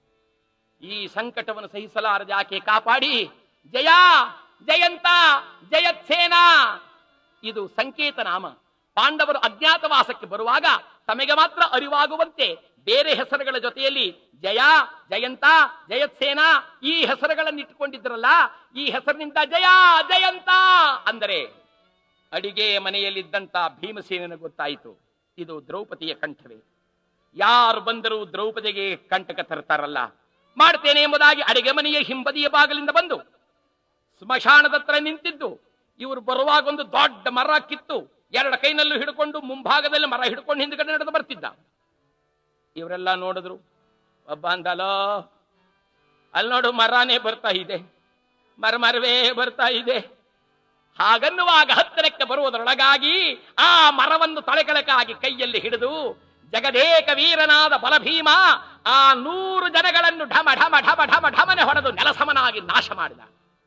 ಈ ಸಂಕಟವನ್ನು ಸಹಿಸಲಾರದೆ ಆಕೆ ಕಾಪಾಡಿ ಜಯ ಜಯಂತ ಜಯತ್ಸೇನ ಇದು ಸಂಕೇತ ನಾಮ ಪಾಂಡವರು ಅಜ್ಞಾತವಾಸಕ್ಕೆ ಬರುವಾಗ ತಮಗೆ ಮಾತ್ರ ಅರಿವಾಗುವಂತೆ ಬೇರೆ ಹೆಸರುಗಳ ಜೊತೆಯಲ್ಲಿ ಜಯ ಜಯಂತ ಜಯತ್ಸೇನ ಈ ಹೆಸರುಗಳನ್ನು ಇಟ್ಟುಕೊಂಡಿದ್ರಲ್ಲ ಈ ಹೆಸರಿನಿಂದ ಜಯ ಜಯಂತ ಅಂದರೆ ಅಡಿಗೆ ಮನೆಯಲ್ಲಿದ್ದಂತ ಭೀಮಸೇನನ ಗೊತ್ತಾಯಿತು ಇದು ದ್ರೌಪದಿಯ ಕಂಠವೇ ಯಾರು ಬಂದರೂ ದ್ರೌಪದಿಗೆ ಕಂಟಕ ತರ್ತಾರಲ್ಲ ಮಾಡ್ತೇನೆ ಎಂಬುದಾಗಿ ಅಡಿಗೆ ಮನೆಯ ಹಿಂಬದಿಯ ಬಾಗಿಲಿಂದ ಬಂದು ಸ್ಮಶಾನದ ಹತ್ರ ನಿಂತಿದ್ದು ಇವರು ಬರುವಾಗ ಒಂದು ದೊಡ್ಡ ಮರ ಕಿತ್ತು ಎರಡು ಕೈನಲ್ಲೂ ಹಿಡ್ಕೊಂಡು ಮುಂಭಾಗದಲ್ಲಿ ಮರ ಹಿಡ್ಕೊಂಡು ಹಿಂದ್ಗಡೆ ನಡೆದು ಬರ್ತಿದ್ದ ಇವರೆಲ್ಲ ನೋಡಿದ್ರು ಒಬ್ಬ ಅಂದಲೋ ಅಲ್ಲಿ ನೋಡು ಮರನೇ ಬರ್ತಾ ಇದೆ ಮರ ಮರವೇ ಬರ್ತಾ ಇದೆ ಹಾಗನ್ನುವಾಗ ಹತ್ತಿರಕ್ಕೆ ಬರುವುದರೊಳಗಾಗಿ ಆ ಮರವನ್ನು ತಳೆಕೆಳಕಾಗಿ ಕೈಯಲ್ಲಿ ಹಿಡಿದು ಜಗದೇಕ ವೀರನಾದ ಬಲಭೀಮ ಆ ನೂರು ಜನಗಳನ್ನು ಢಮ ಢಮ ಢಮ ಢಮ ಢಮನೆ ಹೊಡೆದು ನೆಲಸಮನಾಗಿ ನಾಶ ಮಾಡಿದ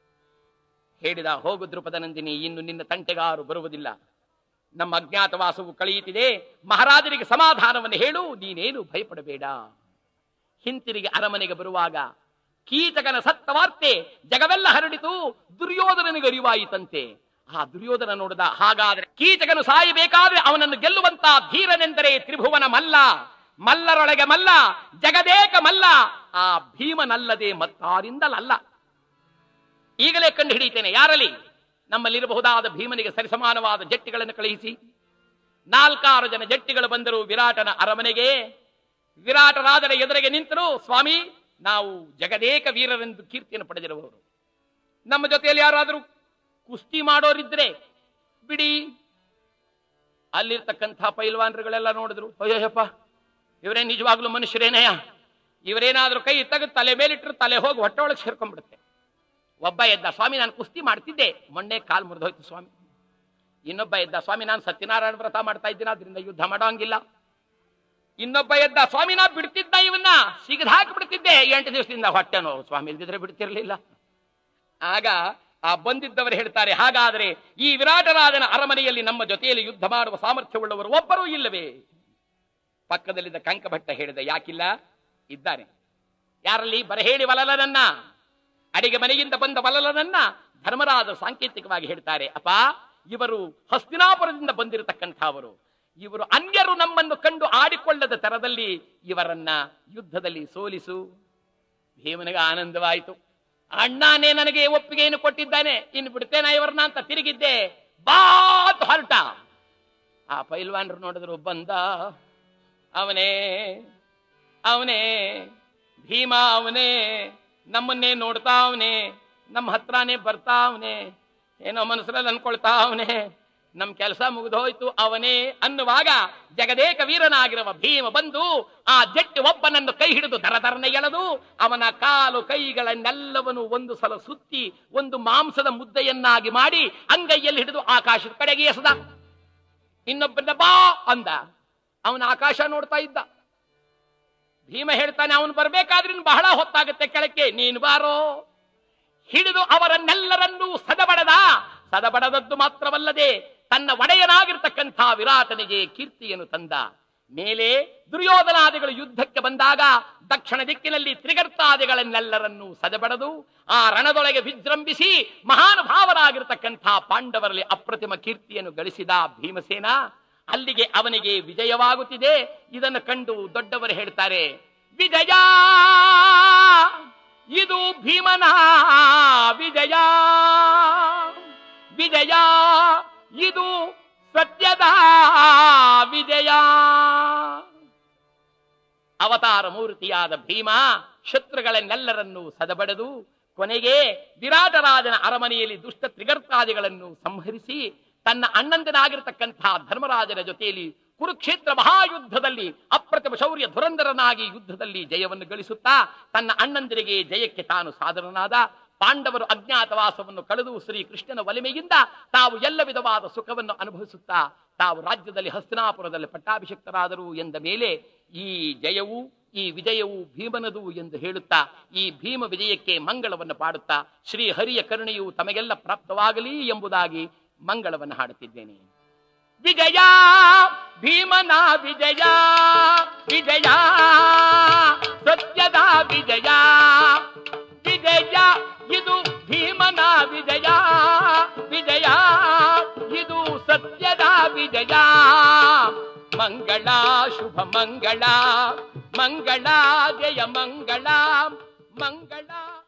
ಹೇಳಿದ ಹೋಗು ದೃಪದ ನಂದಿನಿ ಇನ್ನು ನಿನ್ನ ತಂಟೆಗಾರು ಬರುವುದಿಲ್ಲ ನಮ್ಮ ಅಜ್ಞಾತವಾಸವು ಕಳೆಯುತ್ತಿದೆ ಮಹಾರಾಜರಿಗೆ ಸಮಾಧಾನವನ್ನು ಹೇಳು ನೀನೇನು ಭಯಪಡಬೇಡ ಹಿಂತಿರುಗಿ ಅರಮನೆಗೆ ಬರುವಾಗ ಕೀಚಕನ ಸತ್ತ ವಾರ್ತೆ ಜಗವೆಲ್ಲ ಹರಡಿತು ದುರ್ಯೋಧನನಿಗೆ ಅರಿವಾಯಿತಂತೆ ಆ ದುರ್ಯೋಧನ ನೋಡಿದ ಹಾಗಾದ್ರೆ ಕೀಚಕನು ಸಾಯಬೇಕಾದ್ರೆ ಅವನನ್ನು ಗೆಲ್ಲುವಂತ ಧೀರನೆಂದರೆ ತ್ರಿಭುವನ ಮಲ್ಲ ಮಲ್ಲರೊಳಗೆ ಮಲ್ಲ ಜಗದೇಕ ಮಲ್ಲ ಆ ಭೀಮನಲ್ಲದೆ ಮತ್ತಾರಿಂದಲಲ್ಲ ಈಗಲೇ ಕಂಡು ಹಿಡಿತೇನೆ ಯಾರಲ್ಲಿ ನಮ್ಮಲ್ಲಿರಬಹುದಾದ ಭೀಮನಿಗೆ ಸರಿಸಮಾನವಾದ ಜಟ್ಟಿಗಳನ್ನು ಕಳುಹಿಸಿ ನಾಲ್ಕಾರು ಜನ ಜಟ್ಟಿಗಳು ಬಂದರು ವಿರಾಟನ ಅರಮನೆಗೆ ವಿರಾಟರಾಜರ ಎದುರಿಗೆ ನಿಂತರು ಸ್ವಾಮಿ ನಾವು ಜಗದೇಕ ವೀರರೆಂದು ಕೀರ್ತಿಯನ್ನು ಪಡೆದಿರುವವರು ನಮ್ಮ ಜೊತೆಯಲ್ಲಿ ಯಾರಾದರೂ ಕುಸ್ತಿ ಮಾಡೋರಿದ್ರೆ ಬಿಡಿ ಅಲ್ಲಿರ್ತಕ್ಕಂಥ ಪೈಲ್ವಾನ್ರುಗಳೆಲ್ಲ ನೋಡಿದ್ರು ಅಯ್ಯಪ್ಪ ಇವರೇ ನಿಜವಾಗ್ಲೂ ಮನುಷ್ಯರೇನೆಯ ಇವರೇನಾದ್ರೂ ಕೈ ತೆಗೆದು ತಲೆ ಮೇಲಿಟ್ಟರು ತಲೆ ಹೋಗಿ ಹೊಟ್ಟೆ ಒಳಗೆ ಸೇರ್ಕೊಂಡ್ಬಿಡುತ್ತೆ ಒಬ್ಬ ಎದ್ದ ಸ್ವಾಮಿ ನಾನು ಕುಸ್ತಿ ಮಾಡ್ತಿದ್ದೆ ಮೊನ್ನೆ ಕಾಲ್ ಮುರಿದೋಯ್ತು ಸ್ವಾಮಿ ಇನ್ನೊಬ್ಬ ಎದ್ದ ಸ್ವಾಮಿ ನಾನು ಸತ್ಯನಾರಾಯಣ ವ್ರತ ಮಾಡ್ತಾ ಇದ್ದೀನಿ ಅದರಿಂದ ಯುದ್ಧ ಮಾಡೋಂಗಿಲ್ಲ ಇನ್ನೊಬ್ಬ ಎದ್ದ ಸ್ವಾಮಿ ನಾ ಬಿಡ್ತಿದ್ದ ಇವನ್ನ ಸಿಗದ್ ಹಾಕಿ ಬಿಡ್ತಿದ್ದೆ ಎಂಟು ದಿವಸದಿಂದ ಹೊಟ್ಟೆ ನೋವು ಸ್ವಾಮಿ ಇಲ್ದಿದ್ರೆ ಬಿಡ್ತಿರ್ಲಿಲ್ಲ ಆಗ ಆ ಬಂದಿದ್ದವರು ಹೇಳ್ತಾರೆ ಹಾಗಾದರೆ ಈ ವಿರಾಟರಾಜನ ಅರಮನೆಯಲ್ಲಿ ನಮ್ಮ ಜೊತೆಯಲ್ಲಿ ಯುದ್ಧ ಮಾಡುವ ಸಾಮರ್ಥ್ಯವುಳ್ಳವರು ಒಬ್ಬರೂ ಇಲ್ಲವೇ ಪಕ್ಕದಲ್ಲಿದ್ದ ಕಂಕಭಟ್ಟ ಹೇಳಿದ ಯಾಕಿಲ್ಲ ಇದ್ದಾನೆ ಯಾರಲ್ಲಿ ಬರಹೇಳಿ ವಲಲನನ್ನ ಅಡಿಗೆ ಮನೆಯಿಂದ ಬಂದ ವಲಲನನ್ನ ಧರ್ಮರಾಜ ಸಾಂಕೇತಿಕವಾಗಿ ಹೇಳ್ತಾರೆ ಅಪ್ಪ ಇವರು ಹಸ್ತಿನಾಪುರದಿಂದ ಬಂದಿರತಕ್ಕಂಥವರು ಇವರು ಅನ್ಯರು ನಮ್ಮನ್ನು ಕಂಡು ಆಡಿಕೊಳ್ಳದ ತರದಲ್ಲಿ ಇವರನ್ನ ಯುದ್ಧದಲ್ಲಿ ಸೋಲಿಸು ಭೀಮನಿಗೆ ಆನಂದವಾಯಿತು ಅಣ್ಣನೇ ನನಗೆ ಒಪ್ಪಿಗೆಯನ್ನು ಕೊಟ್ಟಿದ್ದಾನೆ ಇನ್ನು ಬಿಡ್ತೇನ ಇವರನ್ನ ಅಂತ ತಿರುಗಿದ್ದೆ ಬಾತ್ ಹೊರಟ ಆ ಪೈಲ್ವಾನ್ರು ನೋಡಿದ್ರು ಬಂದ ಅವನೇ ಅವನೇ ಭೀಮ ಅವನೇ ನಮ್ಮನ್ನೇ ನೋಡ್ತಾ ಅವನೇ ನಮ್ಮ ಹತ್ರನೇ ಬರ್ತಾ ಅವನೇ ಏನೋ ಮನಸ್ಸಲ್ಲಿ ಅನ್ಕೊಳ್ತಾ ಅವನೇ ನಮ್ ಕೆಲಸ ಮುಗಿದೋಯ್ತು ಅವನೇ ಅನ್ನುವಾಗ ಜಗದೇಕ ವೀರನಾಗಿರುವ ಭೀಮ ಬಂದು ಆ ಜಟ್ಟಿ ಒಬ್ಬನನ್ನು ಕೈ ಹಿಡಿದು ದರದರನೆ ಎಳೆದು ಅವನ ಕಾಲು ಕೈಗಳನ್ನೆಲ್ಲವನ್ನು ಒಂದು ಸಲ ಸುತ್ತಿ ಒಂದು ಮಾಂಸದ ಮುದ್ದೆಯನ್ನಾಗಿ ಮಾಡಿ ಅಂಗೈಯಲ್ಲಿ ಹಿಡಿದು ಆಕಾಶದ ಕಡೆಗೆ ಎಸೆದ ಇನ್ನೊಬ್ಬನ ಬಾ ಅಂದ ಅವನ ಆಕಾಶ ನೋಡ್ತಾ ಇದ್ದ ಭೀಮ ಹೇಳ್ತಾನೆ ಅವನು ಬರ್ಬೇಕಾದ್ರೆ ಇನ್ನು ಬಹಳ ಹೊತ್ತಾಗುತ್ತೆ ಕೆಳಕ್ಕೆ ನೀನು ಬಾರೋ ಹಿಡಿದು ಅವರನ್ನೆಲ್ಲರನ್ನೂ ಸದಬಡದ ಸದಬಡದದ್ದು ಮಾತ್ರವಲ್ಲದೆ ತನ್ನ ಒಡೆಯನಾಗಿರ್ತಕ್ಕಂಥ ವಿರಾಟನಿಗೆ ಕೀರ್ತಿಯನ್ನು ತಂದ ಮೇಲೆ ದುರ್ಯೋಧನಾದಿಗಳು ಯುದ್ಧಕ್ಕೆ ಬಂದಾಗ ದಕ್ಷಿಣ ದಿಕ್ಕಿನಲ್ಲಿ ತ್ರಿಗರ್ತಾದಿಗಳನ್ನೆಲ್ಲರನ್ನೂ ಸದಬಡದು ಆ ರಣದೊಳಗೆ ವಿಜೃಂಭಿಸಿ ಮಹಾನುಭಾವರಾಗಿರ್ತಕ್ಕಂಥ ಪಾಂಡವರಲ್ಲಿ ಅಪ್ರತಿಮ ಕೀರ್ತಿಯನ್ನು ಗಳಿಸಿದ ಭೀಮಸೇನ ಅಲ್ಲಿಗೆ ಅವನಿಗೆ ವಿಜಯವಾಗುತ್ತಿದೆ ಇದನ್ನು ಕಂಡು ದೊಡ್ಡವರು ಹೇಳ್ತಾರೆ ವಿಜಯ ಇದು ಭೀಮನ ವಿಜಯ ವಿಜಯ ಇದು ಸತ್ಯದ ವಿಜಯ ಅವತಾರ ಮೂರ್ತಿಯಾದ ಭೀಮ ಶತ್ರುಗಳನ್ನೆಲ್ಲರನ್ನೂ ಸದಬಡದು ಕೊನೆಗೆ ವಿರಾಟರಾಜನ ಅರಮನೆಯಲ್ಲಿ ದುಷ್ಟ ತ್ರಿಗರ್ತಾದಿಗಳನ್ನು ಸಂಹರಿಸಿ ತನ್ನ ಅಣ್ಣಂದನಾಗಿರತಕ್ಕಂಥ ಧರ್ಮರಾಜನ ಜೊತೆಯಲ್ಲಿ ಕುರುಕ್ಷೇತ್ರ ಮಹಾಯುದ್ಧದಲ್ಲಿ ಅಪ್ರತಿಮ ಶೌರ್ಯ ಧುರಂಧರನಾಗಿ ಯುದ್ಧದಲ್ಲಿ ಜಯವನ್ನು ಗಳಿಸುತ್ತಾ ತನ್ನ ಅಣ್ಣಂದಿರಿಗೆ ಜಯಕ್ಕೆ ತಾನು ಸಾಧನನಾದ ಪಾಂಡವರು ಅಜ್ಞಾತವಾಸವನ್ನು ಕಳೆದು ಶ್ರೀಕೃಷ್ಣನ ಒಲಿಮೆಯಿಂದ ತಾವು ಎಲ್ಲ ವಿಧವಾದ ಸುಖವನ್ನು ಅನುಭವಿಸುತ್ತಾ ತಾವು ರಾಜ್ಯದಲ್ಲಿ ಹಸ್ತಿನಾಪುರದಲ್ಲಿ ಪಟ್ಟಾಭಿಷಕ್ತರಾದರು ಎಂದ ಮೇಲೆ ಈ ಜಯವು ಈ ವಿಜಯವು ಭೀಮನದು ಎಂದು ಹೇಳುತ್ತಾ ಈ ಭೀಮ ವಿಜಯಕ್ಕೆ ಮಂಗಳವನ್ನು ಪಾಡುತ್ತಾ ಶ್ರೀ ಹರಿಯ ಕರುಣೆಯು ತಮಗೆಲ್ಲ ಪ್ರಾಪ್ತವಾಗಲಿ ಎಂಬುದಾಗಿ ಮಂಗಳವನ್ನು ಹಾಡುತ್ತಿದ್ದೇನೆ ವಿಜಯ ಭೀಮನ ವಿಜಯ ವಿಜಯ ಸತ್ಯದ ವಿಜಯ ವಿಜಯ ಇದು ಭೀಮನ ವಿಜಯ ವಿಜಯ ಇದು ಸತ್ಯದ ವಿಜಯ ಮಂಗಳ ಶುಭ ಮಂಗಳ ಮಂಗಳ ಜಯ ಮಂಗಳ ಮಂಗಳ